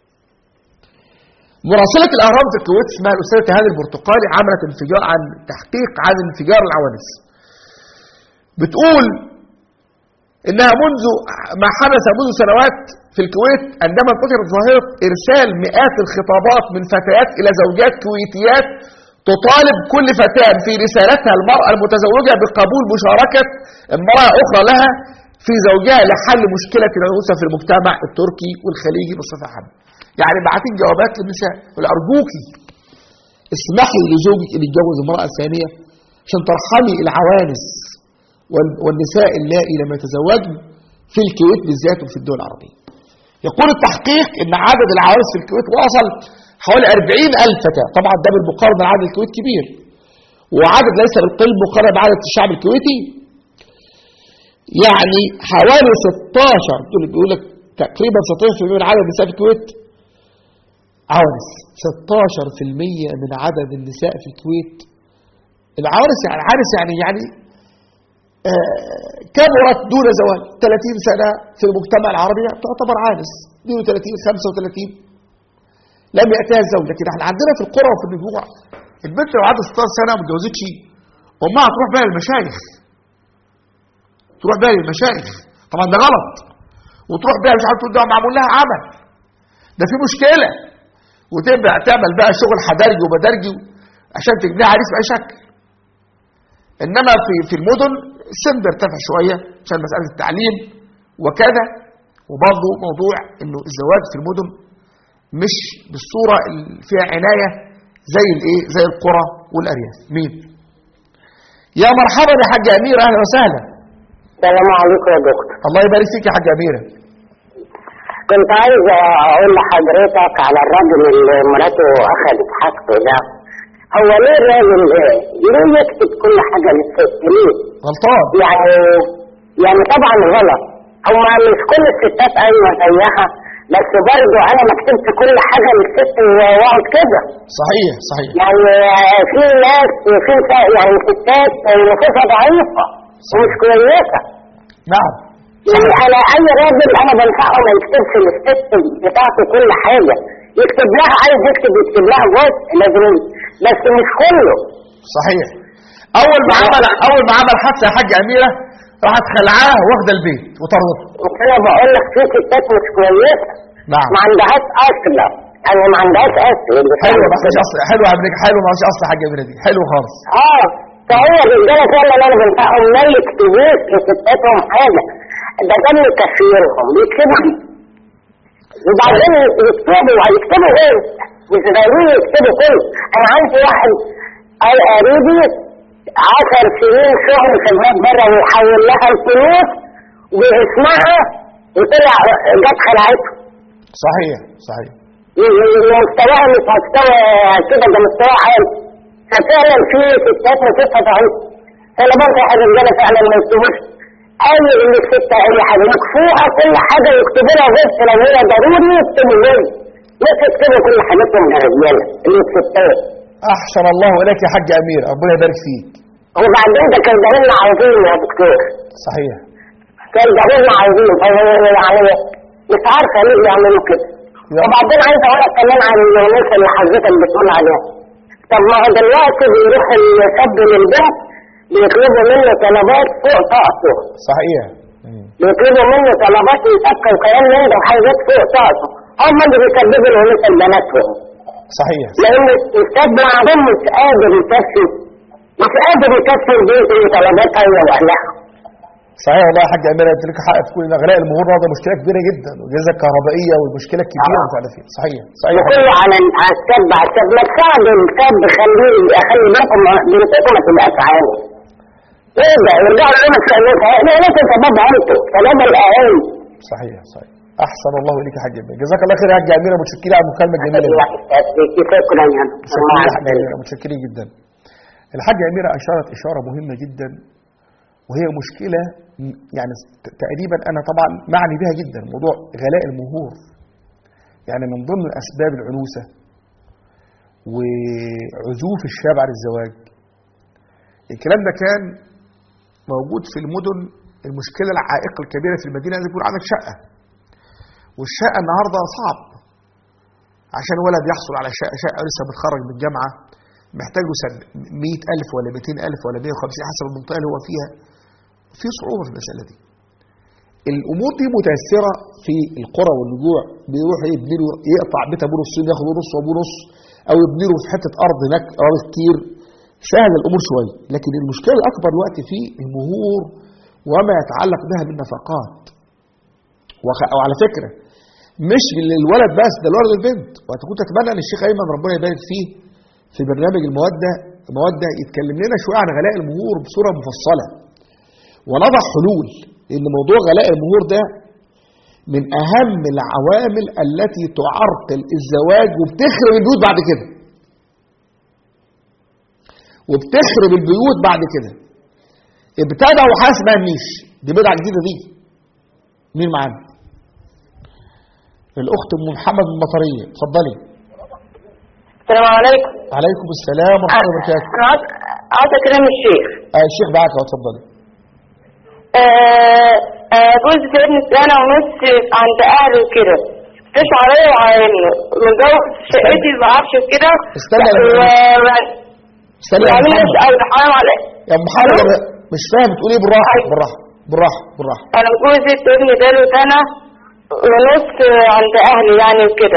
مراسلة الأهرام في الكويت اسمها الأستاذة هاني البرتقالي عملت انفجار عن تحقيق عن انفجار العوانس بتقول إنها منذ ما حدث منذ سنوات في الكويت عندما انتشرت ظاهرة إرسال مئات الخطابات من فتيات إلى زوجات كويتيات تطالب كل فتاة في رسالتها المرأة المتزوجة بقبول مشاركة امرأة أخرى لها في زوجها لحل مشكلة العنوسة في المجتمع التركي والخليجي بصفة عامة. يعني بعتين جوابات للنساء يقول أرجوكي اسمحي لزوجك أن يتجوز امرأة ثانية عشان ترحمي العوانس وال- والنساء اللائي لم يتزوجن في الكويت بالذات وفي الدول العربية. يقول التحقيق أن عدد العوانس في الكويت وصل حوالي 40 ألف فتاة طبعا ده بالمقارنة عدد الكويت كبير وعدد ليس بالقل مقارنة بعدد الشعب الكويتي يعني حوالي 16 دول بيقول لك تقريبا 16% من عدد النساء في الكويت عوانس 16% من عدد النساء في الكويت العوانس يعني عانس يعني يعني آه كبرت دون زواج 30 سنة في المجتمع العربي تعتبر عانس 32 35 لم يأتيها الزوج لكن احنا عندنا في القرى وفي النجوع البنت لو عندها 16 سنة وما اتجوزتش امها تروح بقى للمشايخ تروح بقى للمشايخ طبعا ده غلط وتروح بقى مش عارف تقول ده معمول لها عمل ده في مشكلة وتبقى تعمل بقى شغل حدرجي وبدرجي عشان تجنيها عريس بأي شكل انما في في المدن السن بيرتفع شويه عشان مساله التعليم وكذا وبرضه موضوع انه الزواج في المدن مش بالصوره اللي فيها عنايه زي الايه زي القرى والارياف مين يا مرحبا يا حاجه اميره اهلا وسهلا السلام عليكم يا دكتور الله يبارك فيك يا حاجه اميره كنت عايز اقول لحضرتك على الراجل اللي مراته اخذت حاجته ده هو ليه الراجل ايه؟ ليه يكتب كل حاجه للست ليه؟ غلطان يعني يعني طبعا غلط هما مش كل الستات ايوه زيها بس برضه انا ما كتبت كل حاجه للست واقعد كده صحيح صحيح يعني في ناس في س- يعني ستات نفوسها ضعيفه ومش كويسه نعم يعني انا اي راجل انا بنصحه ما يكتبش الست بتاعته كل حاجه يكتب لها عايز يكتب يكتب لها جزء لازم بس مش كله صحيح اول ما عمل اول ما عمل حادثه يا حاجه اميره راحت خلعاه واخده البيت وطردته انا بقول لك في ستات مش كويسه نعم ما عندهاش اصل يعني ما عندهاش اصل اللي حلو فاهم ما فيش اصل حلو يا ابنك حلو ما فيش اصل يا حاجه اميره دي حلو خالص اه فهو الرجاله فعلا انا بنصحهم ما يكتبوش لستاتهم حاجه ده ده مكفيرهم بيكتبوا وبعدين يكتبوا هيكتبوا ايه؟ مش ضروري يكتبوا كله انا عندي واحد قال قريبي عشر سنين شغل خدمات بره ويحول لها الفلوس باسمها وطلع جت خلعته صحيح صحيح مستواها مش مستوى كده ده مستوى عالي ففعلا في ستات مسكها ضعيف فانا بنصح الرجاله فعلا ما يكتبوش اي ان الست اي حاجه يكفوها كل حاجه يكتبوا لها بس لو هي ضروري يكتبوا زي مش يكتبوا كل حاجاتهم للرجاله اللي الستات احسن الله اليك يا حاجه اميره ربنا يبارك فيك وبعدين ده كان جميل عظيم يا دكتور صحيح كان جميل عظيم فهو يعني مش عارفه ليه يعملوا كده يا. وبعدين عايز اقول لك كمان عن الناس اللي حضرتك بتقول عليها طب ما هو دلوقتي بيروح الشاب للبنت بيطلبوا منه طلبات فوق طاقته صحيح مم. بيطلبوا منه طلبات يفكر وكلام من ده وحاجات فوق طاقته هم اللي بيسببوا الهلوس بناتهم صحيح لان الاستاذ بعضهم مش قادر يكفي مش قادر يكفي البيت اللي طلباتها هي واهلها صحيح والله يا حاج اميره انت لك حق في كل ده غلاء المهور ده مشكله كبيره جدا والاجهزه الكهربائيه والمشكله الكبيره آه. بتاع ده فيه صحيح صحيح وكله على على الشاب على الشاب ما تساعد الشاب خليه خلي بالكم بنتكم ما تبقاش عالي ايه ده يرجعوا يقولوا سألتها ايه ليه شباب عيلته شباب الاهالي صحيح صحيح احسن الله اليك يا حاج اميره جزاك الله خير يا حاج اميره متشكرين على المكالمه الجميله دي شكرا يا متشكرين يا حاج اميره متشكرين جدا الحاجه اميره اشارت اشاره مهمه جدا وهي مشكله م- يعني ت- تقريبا انا طبعا معني بها جدا موضوع غلاء المهور يعني من ضمن اسباب العنوسه وعزوف الشاب عن الزواج الكلام ده كان موجود في المدن المشكله العائقه الكبيره في المدينه اللي يكون عندك شقه والشقه النهارده صعب عشان ولد يحصل على شقه شقه لسه متخرج من الجامعه محتاج له سنة 100000 ولا 200000 ولا 150 حسب المنطقه اللي هو فيها في صعوبه في المساله دي الامور دي متاثره في القرى والنجوع بيروح يبني له يقطع بيت ابوه نصين ياخد نص وابوه نص او يبني له في حته ارض هناك ارض كتير سهل الامور شويه لكن المشكله الاكبر دلوقتي في المهور وما يتعلق بها من نفقات وخ- وعلى فكره مش للولد بس ده الولد والبنت وكنت اتمنى ان الشيخ ايمن ربنا يبارك فيه في برنامج الموده الموده يتكلم لنا شويه عن غلاء المهور بصوره مفصله ونضع حلول لان موضوع غلاء المهور ده من اهم العوامل التي تعرقل الزواج وبتخرب البيوت بعد كده وبتخرب البيوت بعد كده ابتدعوا حاجه اسمها النيش دي بدعه جديده دي مين معانا الاخت ام محمد من المطريه اتفضلي السلام عليكم عليكم السلام ورحمه الله وبركاته انا عاوز- عاوز اكلم الشيخ آه الشيخ معاك اهو اتفضلي آه، آه، جوزي سابني سنة ونص عند أهله وكده مش عليا وعيني متجوز شقتي ما اعرفش كده استنى يا و... استنى يا يعني مش محمد قوي حرام عليا يا محمد انا مش فاهم بتقول ايه بالراحه بالراحه بالراحه بالراحه انا جوزي ابني بقاله سنة ونص عند اهلي يعني وكده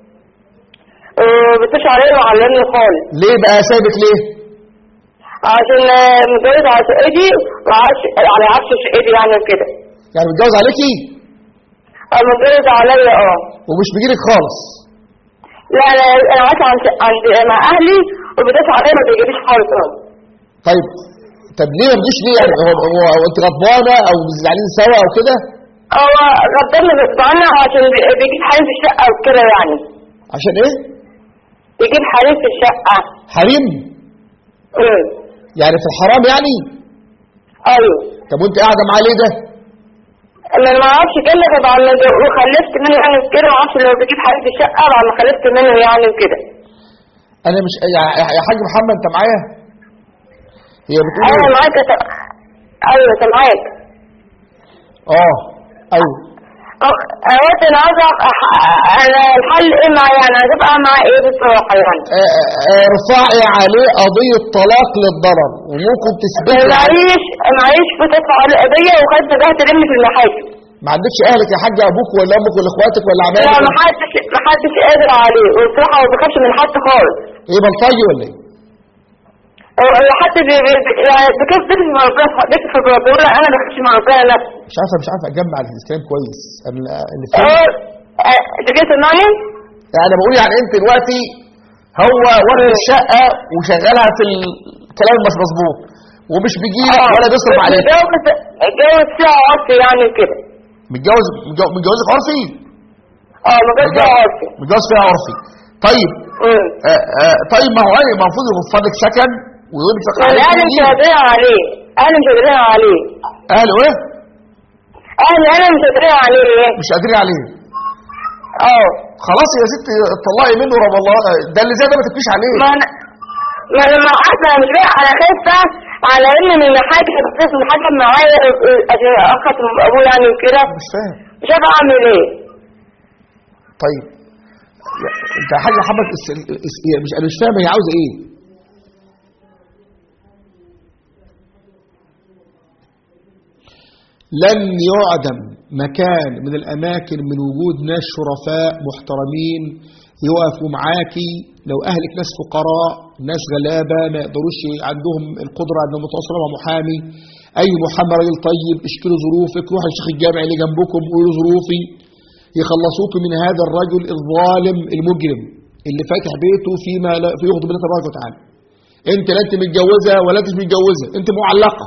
بتش عليا وعلمني خالص ليه بقى سايبك ليه عشان آه، متجوز على شقتي وعش... على عفش شقتي يعني وكده يعني متجوز عليكي آه، متجوز عليا اه ومش بيجيلك خالص لا انا انا عايشه عند عند مع اهلي وبدافع عليا ما بيجيليش خالص اه طيب طب ليه ما بتجيش ليه يعني هو, هو, هو انت غضبانه او زعلانين سوا او كده هو غضبني غصب عنه عشان بي- بيجيب حريم في الشقه وكده يعني عشان ايه بيجيب حريم في الشقه حريم امم يعني في الحرام يعني ايوه طب وانت قاعده معاه ليه ده انا ما اعرفش كده طبعا وخلفت منه يعني كده ما اعرفش لو بيجيب حريم في الشقه بعد ما خلفت منه يعني وكده انا مش يا يا حاج محمد انت معايا هي بتقول ايوه ايه معاك يا س- ايوه سامعاك اه ايوه قلت انا عايزه أح- انا الحل ايه معايا يعني هتبقى معاه ايه بصراحه يعني آه، آه، ارفعي عليه قضية طلاق للضرر وممكن تثبتي معيش معيش بتدفع على القضيه وخدت بقى تلم في المحاكم ما عندكش اهلك يا حاج ابوك ولا امك ولا اخواتك ولا لا عمامك محدش محدش قادر عليه وبصراحه ما بخافش من حد خالص ايه بلطجي ولا ايه هو هو حد بي- بي- يعني بكيف بيت في ربنا بيت في ربنا بقول لا، انا ما بخافش من ربنا لا مش عارفه مش عارفه اجمع الاسلام كويس انا اللي هو فهمت آه، انت جاي تسمعني؟ يعني بقول يعني انت دلوقتي هو واخد الشقه وشغالها في الكلام مش مظبوط ومش بيجي ولا بيصرف عليك اتجوز اتجوز فيها عصر يعني كده متجوز متجو- متجوزك عرفي اه ما جاش فيها عصر متجوز فيها عرفي طيب امم آه آه طيب ما هو ايه المفروض يوفر لك سكن ويقول لك سكن اهلي عليك مش ويجيب. قادرين عليه اهلي مش قادرين عليه اهله ايه اهلي انا مش قادرين عليه مش قادرين عليه اه خلاص يا ستي اتطلقي منه رب الله ده اللي زي ده ما تبكيش عليه ما انا ما انا ما عارفه أنا مش بقى على خايفه على ان من حاجه بتصل الحاجه معايا عشان اخت ابوه يعني وكده مش فاهم مش عارفه اعمل ايه طيب انت يا حاج محمد اس- اس- مش انا مش فاهم هي عاوزه ايه لن يعدم مكان من الاماكن من وجود ناس شرفاء محترمين يقفوا معاكي لو اهلك ناس فقراء ناس غلابه ما يقدروش عندهم القدره انهم يتواصلوا مع محامي اي محامي راجل طيب اشكروا ظروفك روحوا الشيخ الجامعي اللي جنبكم قولوا ظروفي يخلصوك من هذا الرجل الظالم المجرم اللي فاتح بيته فيما لا في يغضب الله تبارك وتعالى انت لا انت متجوزه ولا انت مش متجوزه انت معلقه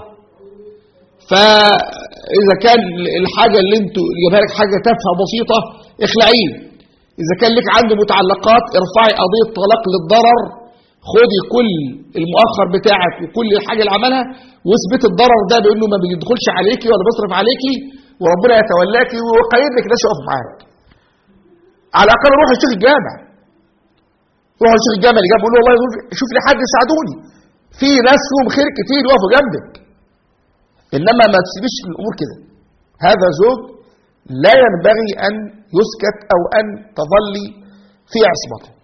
فاذا كان الحاجه اللي انتوا جايبها لك حاجه تافهه بسيطه اخلعيه اذا كان لك عنده متعلقات ارفعي قضيه طلاق للضرر خدي كل المؤخر بتاعك وكل الحاجه اللي عملها واثبت الضرر ده بانه ما بيدخلش عليكي ولا بيصرف عليكي وربنا يتولاكي ويقيد لك ناس يقف معاك على الاقل روح الشيخ الجامع روح الشيخ الجامع اللي جنب قول له والله شوف لي حد يساعدوني في ناس فيهم خير كتير يقفوا جنبك انما ما تسيبش الامور كده هذا زوج لا ينبغي ان يسكت او ان تظلي في عصمته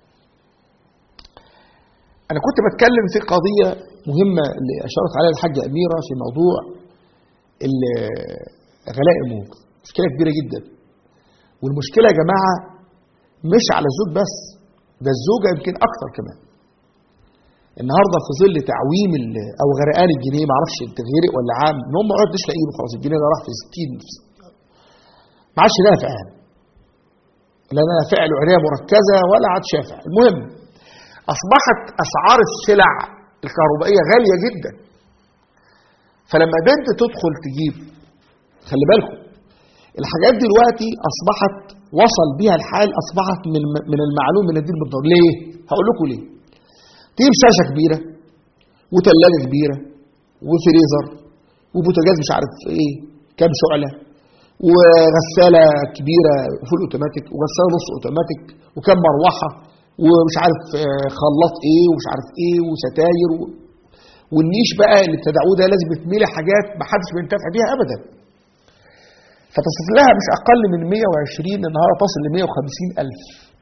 انا كنت بتكلم في قضيه مهمه اللي اشارت عليها الحاجه اميره في موضوع ال- غلاء الموت مشكله كبيره جدا والمشكله يا جماعه مش على الزوج بس ده الزوجه يمكن اكتر كمان النهارده في ظل تعويم ال- او غرقان الجنيه ما اعرفش انت غرق ولا عام ان هم ما عدتش لاقيين خلاص الجنيه ده راح في 60 ما عادش نافع يعني لا نافع له عنايه مركزه ولا عاد شافع المهم اصبحت اسعار السلع الكهربائيه غاليه جدا فلما بنت تدخل تجيب خلي بالكم الحاجات دلوقتي اصبحت وصل بيها الحال اصبحت من من المعلوم من الدين بالضبط ليه هقول لكم ليه تجيب شاشه كبيره وثلاجه كبيره وفريزر وبوتاجاز مش عارف ايه كام شعله وغساله كبيره فول اوتوماتيك وغساله نص اوتوماتيك وكم مروحه ومش عارف آه، خلاط ايه ومش عارف ايه وستاير و... والنيش بقى اللي ابتدعوه ده لازم يتملي حاجات ما حدش بينتفع بيها ابدا فتصف لها مش اقل من 120 النهارده تصل ل 150 الف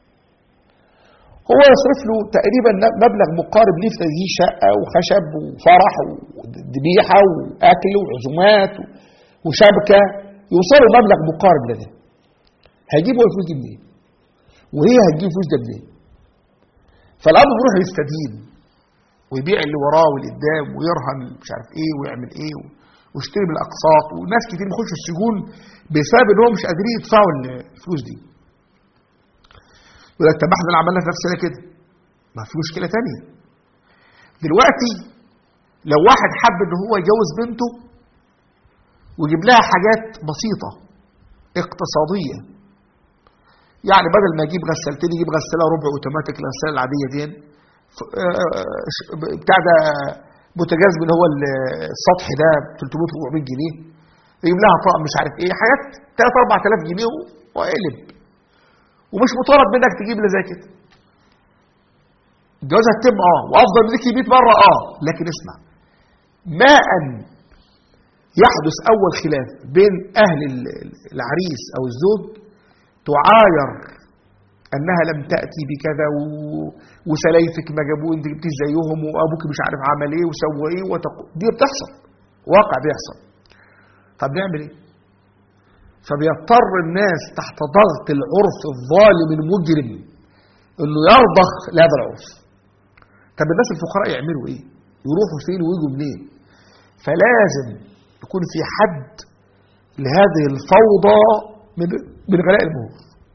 هو يصرف له تقريبا مبلغ مقارب ليه في تجهيز شقه وخشب وفرح وذبيحه واكل وعزومات وشبكه يوصلوا مبلغ مقارب لده هيجيب هو الفلوس دي منين؟ وهي هتجيب الفلوس ده منين؟ فالاب بيروح يستدين ويبيع اللي وراه واللي قدام ويرهن مش عارف ايه ويعمل ايه ويشتري بالاقساط وناس كتير بيخشوا السجون بسبب ان هم مش قادرين يدفعوا الفلوس دي يقول لك طب احنا اللي عملنا في نفسنا كده ما في مشكله تانية دلوقتي لو واحد حب ان هو يجوز بنته ويجيب لها حاجات بسيطه اقتصاديه يعني بدل ما يجيب غسالتين يجيب غساله ربع اوتوماتيك الغساله العاديه دي ف- آه، ش- بتاع ده بوتاجاز من هو ال- السطح ده ب 300 400 جنيه يجيب لها طقم مش عارف ايه حاجات 3 4000 جنيه وقلب ومش مطالب منك تجيب اللي زي كده الجواز هتتم اه وافضل من ذكي 100 مره اه لكن اسمع ما ان يحدث أول خلاف بين أهل ال- العريس أو الزوج تعاير أنها لم تأتي بكذا و... وسلايفك ما جابوه أنت جبتيه زيهم وأبوك مش عارف عمل إيه وسوى إيه وتق... دي بتحصل واقع بيحصل طب نعمل إيه؟ فبيضطر الناس تحت ضغط العرف الظالم المجرم انه يرضخ لهذا العرف طب الناس الفقراء يعملوا ايه يروحوا فين ويجوا منين فلازم يكون في حد لهذه الفوضى من من غلاء المهور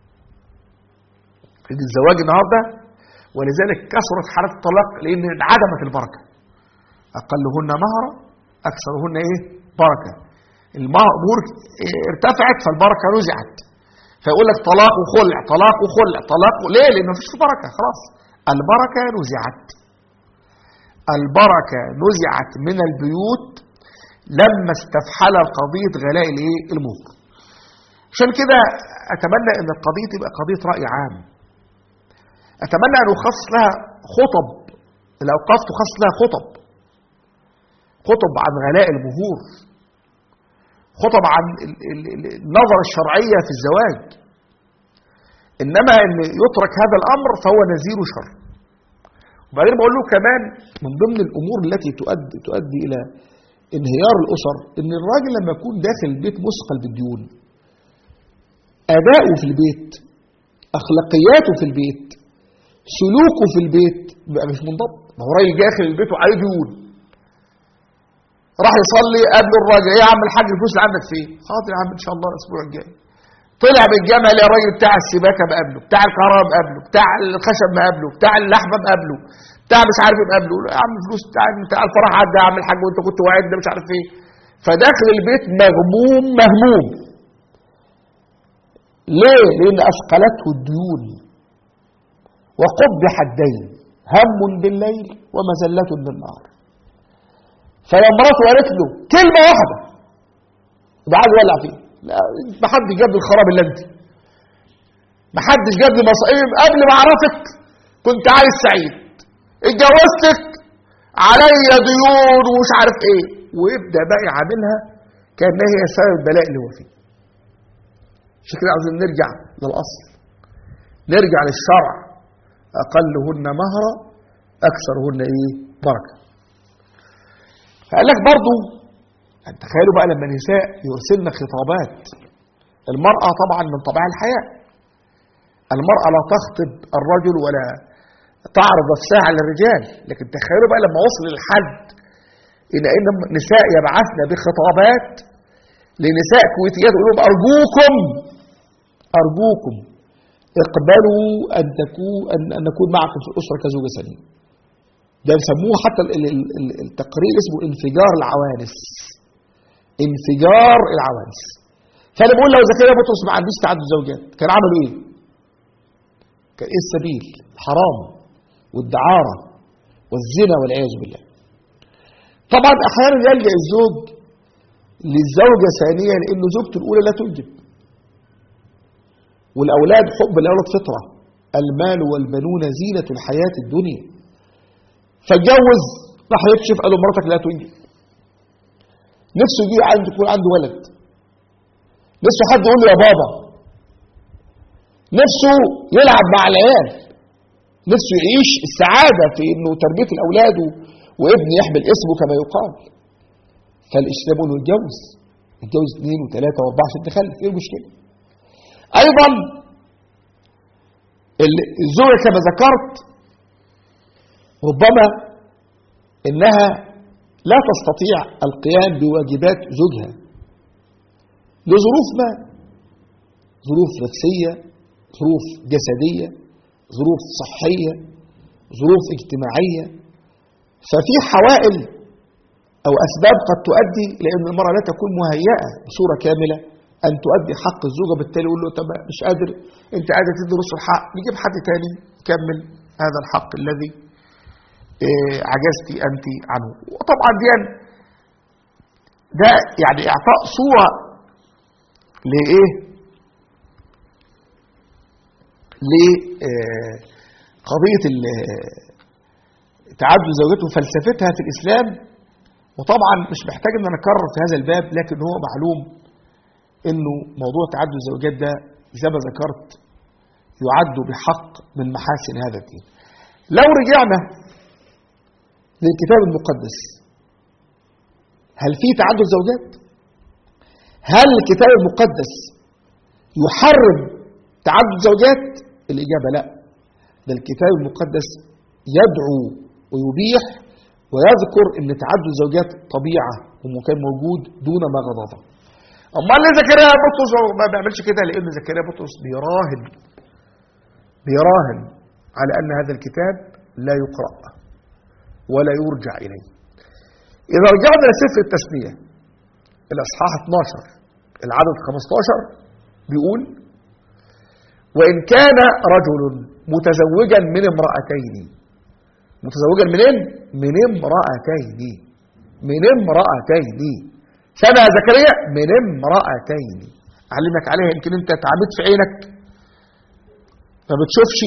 في الزواج النهارده ولذلك كثرت حالات الطلاق لان انعدمت البركه اقلهن مهرا اكثرهن ايه بركه المهور ارتفعت فالبركه نزعت فيقول لك طلاق وخلع طلاق وخلع طلاق و... ليه لان مفيش بركه خلاص البركه نزعت البركه نزعت من البيوت لما استفحل قضيه غلاء الايه المهر عشان كده اتمنى ان القضيه تبقى قضيه راي عام اتمنى ان يخصص لها خطب الاوقاف تخصص لها خطب خطب عن غلاء المهور خطب عن ال- ال- ال- النظرة الشرعية في الزواج إنما أن يترك هذا الأمر فهو نزير شر وبعدين بقول له كمان من ضمن الأمور التي تؤدي, تؤدي إلى انهيار الأسر إن الراجل لما يكون داخل البيت مثقل بالديون أداؤه في البيت أخلاقياته في البيت سلوكه في البيت بقى مش منضبط ما هو راجل داخل البيت وعليه ديون راح يصلي قبل الراجل ايه يا عم الحاج الفلوس اللي عندك فين حاضر يا عم ان شاء الله الاسبوع الجاي طلع من الجامع لقى الراجل بتاع السباكه مقابله بتاع الكهرباء مقابله بتاع الخشب مقابله بتاع اللحمه مقابله بتاع مش عارف ايه مقابله يا عم الفلوس بتاع بتاع الفرح عدى يا عم الحاج وانت كنت واعد مش عارف ايه فداخل البيت مغموم مهموم ليه؟ لأن أثقلته الديون وقبح الدين هم بالليل ومزلة بالنهار فيا مراته قالت له كلمة واحدة يبقى عايز يولع فيه لا ما حد جاب لي الخراب الا انت ما حدش جاب لي مصائب قبل ما اعرفك كنت عايز سعيد اتجوزتك عليا ديون ومش عارف ايه ويبدا بقى يعاملها كانها هي سبب البلاء اللي هو فيه عشان كده عاوزين نرجع للاصل نرجع للشرع اقلهن مهرا اكثرهن ايه بركه فقال لك برضو تخيلوا بقى لما النساء يرسلن خطابات المرأة طبعا من طبيعة الحياة المرأة لا تخطب الرجل ولا تعرض نفسها على الرجال لكن تخيلوا بقى لما وصل الحد إلى أن النساء يبعثن بخطابات لنساء كويتيات يقول لهم أرجوكم أرجوكم اقبلوا أن تكون أن أن نكون معكم في الأسرة كزوجة سليمة ده يسموه حتى ال- ال- ال- التقرير اسمه انفجار العوانس انفجار العوانس فانا بقول لو زكريا بطرس ما عندوش تعدد زوجات كان عملوا ايه؟ كان ايه السبيل؟ الحرام والدعاره والزنا والعياذ بالله. طبعا احيانا يلجا الزوج للزوجه ثانيه لانه زوجته الاولى لا تنجب. والاولاد حب الاولاد فطره المال والبنون زينه الحياه الدنيا. فاتجوز راح يكشف قال له مراتك لا تنجب نفسه يجي عنده يكون عنده ولد نفسه حد يقول له يا بابا نفسه يلعب مع العيال نفسه يعيش السعادة في انه تربية الاولاد و- وابن يحمل اسمه كما يقال فالاسلام يقول له اتجوز اتجوز اثنين وثلاثة واربعة عشان تخلف ايه المشكلة ايضا ال- الزوجة كما ذكرت ربما انها لا تستطيع القيام بواجبات زوجها لظروف ما ظروف نفسيه ظروف جسديه ظروف صحيه ظروف اجتماعيه ففي حوائل او اسباب قد تؤدي لان المراه لا تكون مهيئه بصوره كامله ان تؤدي حق الزوجه بالتالي يقول له طب مش قادر انت قادر تدي نص الحق نجيب حد تاني يكمل هذا الحق الذي إيه، عجزتي أنت عنه وطبعا دي ده يعني إعطاء صورة لإيه لقضية تعدد زوجته فلسفتها في الإسلام وطبعا مش محتاج ان انا اكرر في هذا الباب لكن هو معلوم انه موضوع تعدد الزوجات ده زي ما ذكرت يعد بحق من محاسن هذا الدين لو رجعنا للكتاب المقدس هل في تعدد زوجات هل الكتاب المقدس يحرم تعدد زوجات الإجابة لا ده الكتاب المقدس يدعو ويبيح ويذكر ان تعدد الزوجات طبيعة وكان موجود دون ما غضاضة أما اللي زكريا بطرس ما بيعملش كده لأن زكريا بطرس بيراهن بيراهن على أن هذا الكتاب لا يقرأ ولا يرجع إليه إذا رجعنا لسفر التثنية الأصحاح 12 العدد 15 بيقول وإن كان رجل متزوجا من امرأتين متزوجا منين؟ من امرأتين من امرأتين سمع يا زكريا من امرأتين أعلمك عليها يمكن أنت اتعمدت في عينك ما بتشوفش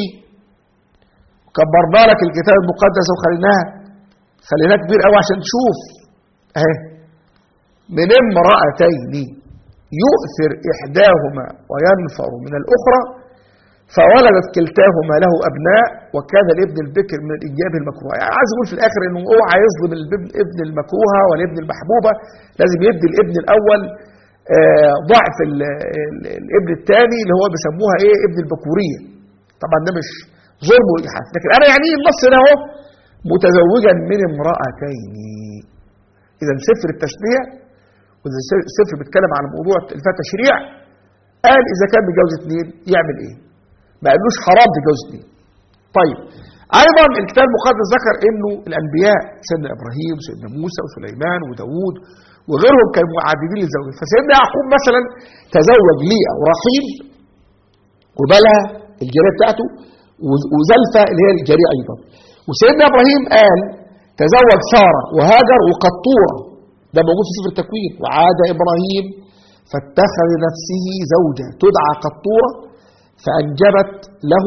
كبرنا لك الكتاب المقدس وخليناها خليناه كبير قوي عشان تشوف اهي من امرأتين يؤثر إحداهما وينفر من الأخرى فولدت كلتاهما له أبناء وكان الابن البكر من الإنجاب المكروه يعني عايز يقول في الآخر إنه اوعى يظلم الابن المكروهة والابن المحبوبة لازم يدي الابن الأول آه ضعف الابن الثاني اللي هو بيسموها ايه ابن البكورية طبعا ده مش ظلم وإجحاف لكن أنا يعني النص ده اهو متزوجا من امرأتين إذا سفر التشريع وإذا السفر بيتكلم عن موضوع الفات تشريع قال إذا كان متجوز اثنين يعمل إيه؟ ما قالوش حرام تتجوز اثنين. طيب أيضا الكتاب المقدس ذكر إنه الأنبياء سيدنا إبراهيم وسيدنا موسى وسليمان وداوود وغيرهم كانوا معددين للزوج فسيدنا يعقوب مثلا تزوج ليئة ورحيل وبلها الجارية بتاعته وزلفة اللي هي الجارية أيضا وسيدنا ابراهيم قال تزوج ساره وهاجر وقطوره ده موجود في سفر التكوين وعاد ابراهيم فاتخذ لنفسه زوجه تدعى قطوره فانجبت له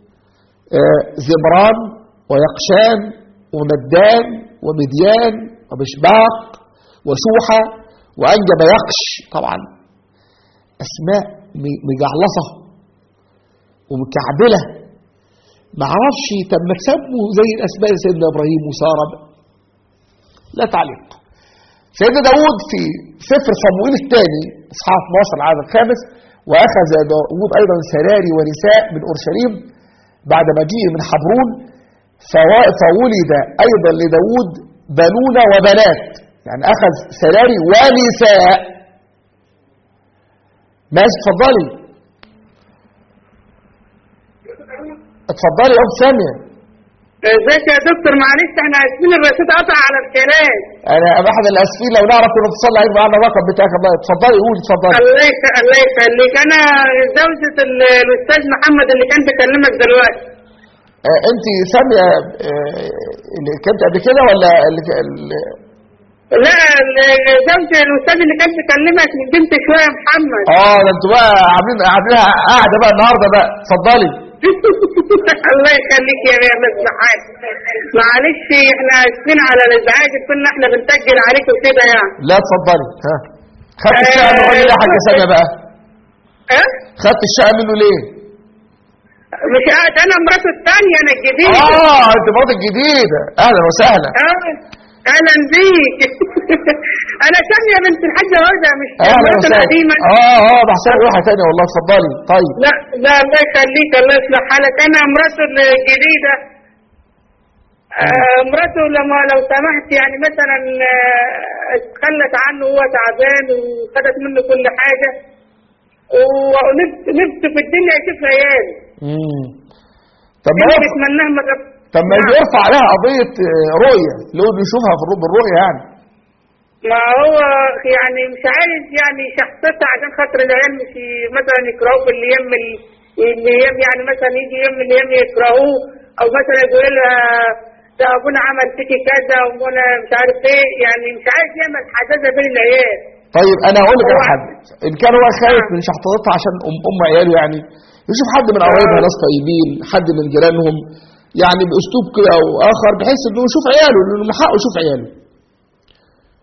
زمران ويقشان ومدان ومديان ومشباق وشوحة وأنجب يقش طبعا أسماء مجعلصة ومكعبلة ما اعرفش طب ما تسموا زي الاسماء سيدنا ابراهيم وساره لا تعليق سيدنا داود في سفر صموئيل الثاني اصحاح 12 العدد الخامس واخذ داود ايضا سراري ونساء من اورشليم بعد مجيئه من حبرون فولد ايضا لداود بنون وبنات يعني اخذ سراري ونساء ماشي اتفضلي اتفضلي يا ام ساميه ازيك يا دكتور معلش احنا اسفين الرصيد قطع على الكلام انا احد الاسفين لو نعرف كنا نتصل عليك معانا الرقم بتاعك الله اتفضلي قولي اتفضلي الله يخ... الله يخليك انا زوجة ال- الاستاذ محمد اللي كان بيكلمك دلوقتي آه انت ساميه آه اللي كنت قبل كده ولا اللي اللي لا ال- زوجة الاستاذ اللي كان بيكلمك من بنت شويه يا محمد اه ده انتوا بقى عاملين عاملينها قاعده بقى النهارده بقى اتفضلي الله يخليك يا يا مسمحات معلش احنا اسفين على الازعاج كنا احنا بنسجل عليك وكده يعني لا اتفضلي ها خدت الشقه من الراجل يا حاجه ساميه بقى اه خدت الشقه منه ليه مش قاعد انا مراته الثانيه انا الجديده اه انت مراتك الجديده اهلا وسهلا اه اهلا بيك انا ساميه بنت الحاجه هدى مش اهلا مراته وسهلا القديمه اه اه بحسن واحد تاني والله اتفضلي طيب لا لا الله يخليك الله يصلح حالك انا مراته الجديده آه، مراته لما لو سمحت يعني مثلا آه، اتخلت عنه وهو تعبان وخدت منه كل حاجه ونفسه نفسه في الدنيا يشوف عيال امم طب ما كان يرفع يتمناها ما جاب- طب ما نعم. يرفع عليها قضيه آه، رؤيه لو بيشوفها في الرؤ- بالرؤيه يعني ما هو يعني مش عايز يعني شخصيتها عشان خاطر العيال مش ي- مثلا يكرهوه في الايام ال- الايام يعني مثلا يجي يوم من الايام يكرهوه او مثلا يقول لها ده ابونا عمل فيكي كذا وابونا مش عارف ايه يعني مش عايز يعمل حداثه بين العيال طيب انا هقول لك على هو- حاجه ان كان هو خايف من شحطتها عشان ام ام عياله يعني يشوف حد من قرايبها ناس طيبين حد من جيرانهم يعني باسلوب كده او اخر بحيث انه يشوف عياله لانه من حقه يشوف عياله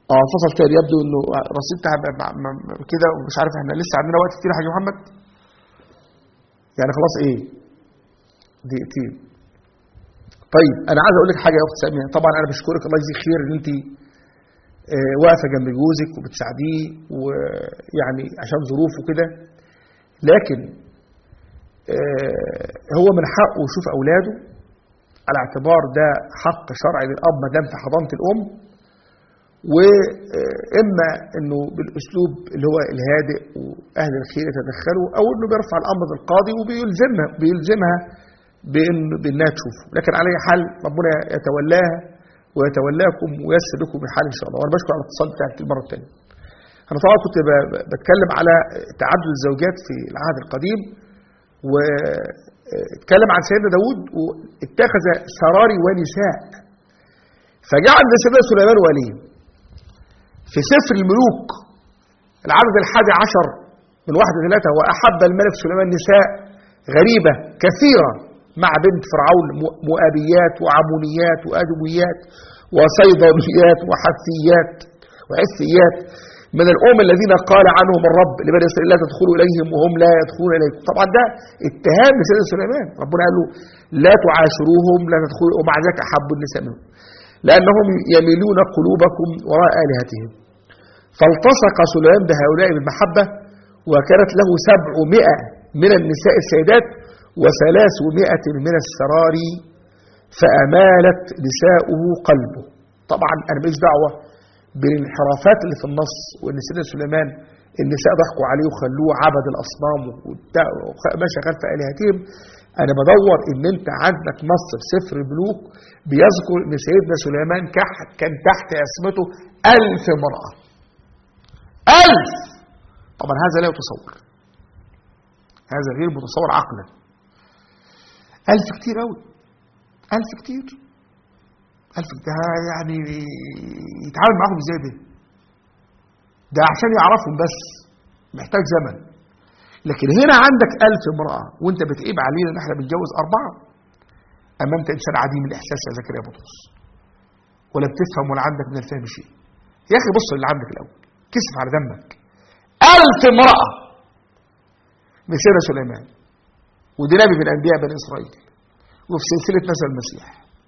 اه انفصل تاني يبدو انه رصيد تعب مع- مع- مع- كده ومش عارف احنا لسه عندنا وقت كتير يا حاج محمد يعني خلاص ايه دقيقتين طيب انا عايز اقول لك حاجه يا اخت ساميه طبعا انا بشكرك الله يجزيك خير ان انت آه، واقفه جنب جوزك وبتساعديه ويعني عشان ظروفه كده لكن آه، هو من حقه يشوف اولاده على اعتبار ده حق شرعي للاب ما دام في حضانه الام واما انه بالاسلوب اللي هو الهادئ واهل الخير يتدخلوا او انه بيرفع الامر للقاضي وبيلزمها بيلزمها بان بانها تشوفه لكن على اي حال ربنا يتولاها ويتولاكم وييسر لكم الحال ان شاء الله وانا بشكر على الاتصال بتاعك المره الثانيه انا طبعا كنت ب- ب- بتكلم على تعدد الزوجات في العهد القديم واتكلم عن سيدنا داود واتخذ سراري ونساء فجعل سيدنا سليمان وليه في سفر الملوك العدد الحادي عشر من واحد ثلاثة وأحب الملك سليمان نساء غريبة كثيرة مع بنت فرعون مو- مؤابيات وعمونيات وأدويات وصيدانيات وحثيات وعثيات من الأم الذين قال عنهم الرب لبني إسرائيل لا تدخلوا إليهم وهم لا يدخلون إليكم طبعا ده اتهام لسيدنا سليمان ربنا قال له لا تعاشروهم لا تدخلوا ومع ذلك أحب النساء منهم لأنهم يميلون قلوبكم وراء آلهتهم فالتصق سليمان بهؤلاء بالمحبة وكانت له سبعمائة من النساء السيدات وثلاثمائة من السراري فأمالت نساؤه قلبه طبعا أنا ماليش دعوة بالانحرافات اللي في النص وان سيدنا سليمان النساء ضحكوا عليه وخلوه عبد الاصنام وبتاع- وماشي خلف الهتهم انا بدور ان انت عندك نص في سفر الملوك بيذكر ان سيدنا سليمان كح- كان تحت عصمته ألف امرأة ألف طبعا هذا لا يتصور هذا غير متصور عقلا ألف كتير أوي ألف كتير ألف ده يعني يتعامل معاهم ازاي ده ده عشان يعرفهم بس محتاج زمن لكن هنا عندك ألف امرأة وانت بتقيب علينا ان احنا بنتجوز أربعة أما انت إنسان عديم الإحساس يا زكريا بطرس ولا بتفهم ولا عندك من الفهم شيء يا أخي بص اللي عندك الأول كسف على دمك ألف امرأة من سيدنا سليمان ودي نبي من أنبياء بني إسرائيل وفي سلسلة نسل المسيح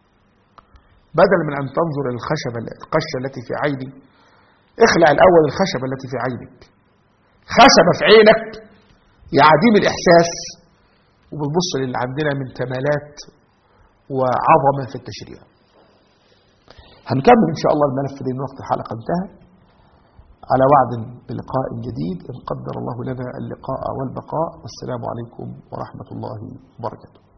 بدل من أن تنظر إلى الخشبة القشة التي في عيني اخلع الأول الخشبة التي في عينك خشبة في عينك يا عديم الإحساس وبتبص للي عندنا من كمالات وعظمة في التشريع هنكمل إن شاء الله الملف ده من وقت الحلقة انتهى على وعد بلقاء جديد إن قدر الله لنا اللقاء والبقاء والسلام عليكم ورحمة الله وبركاته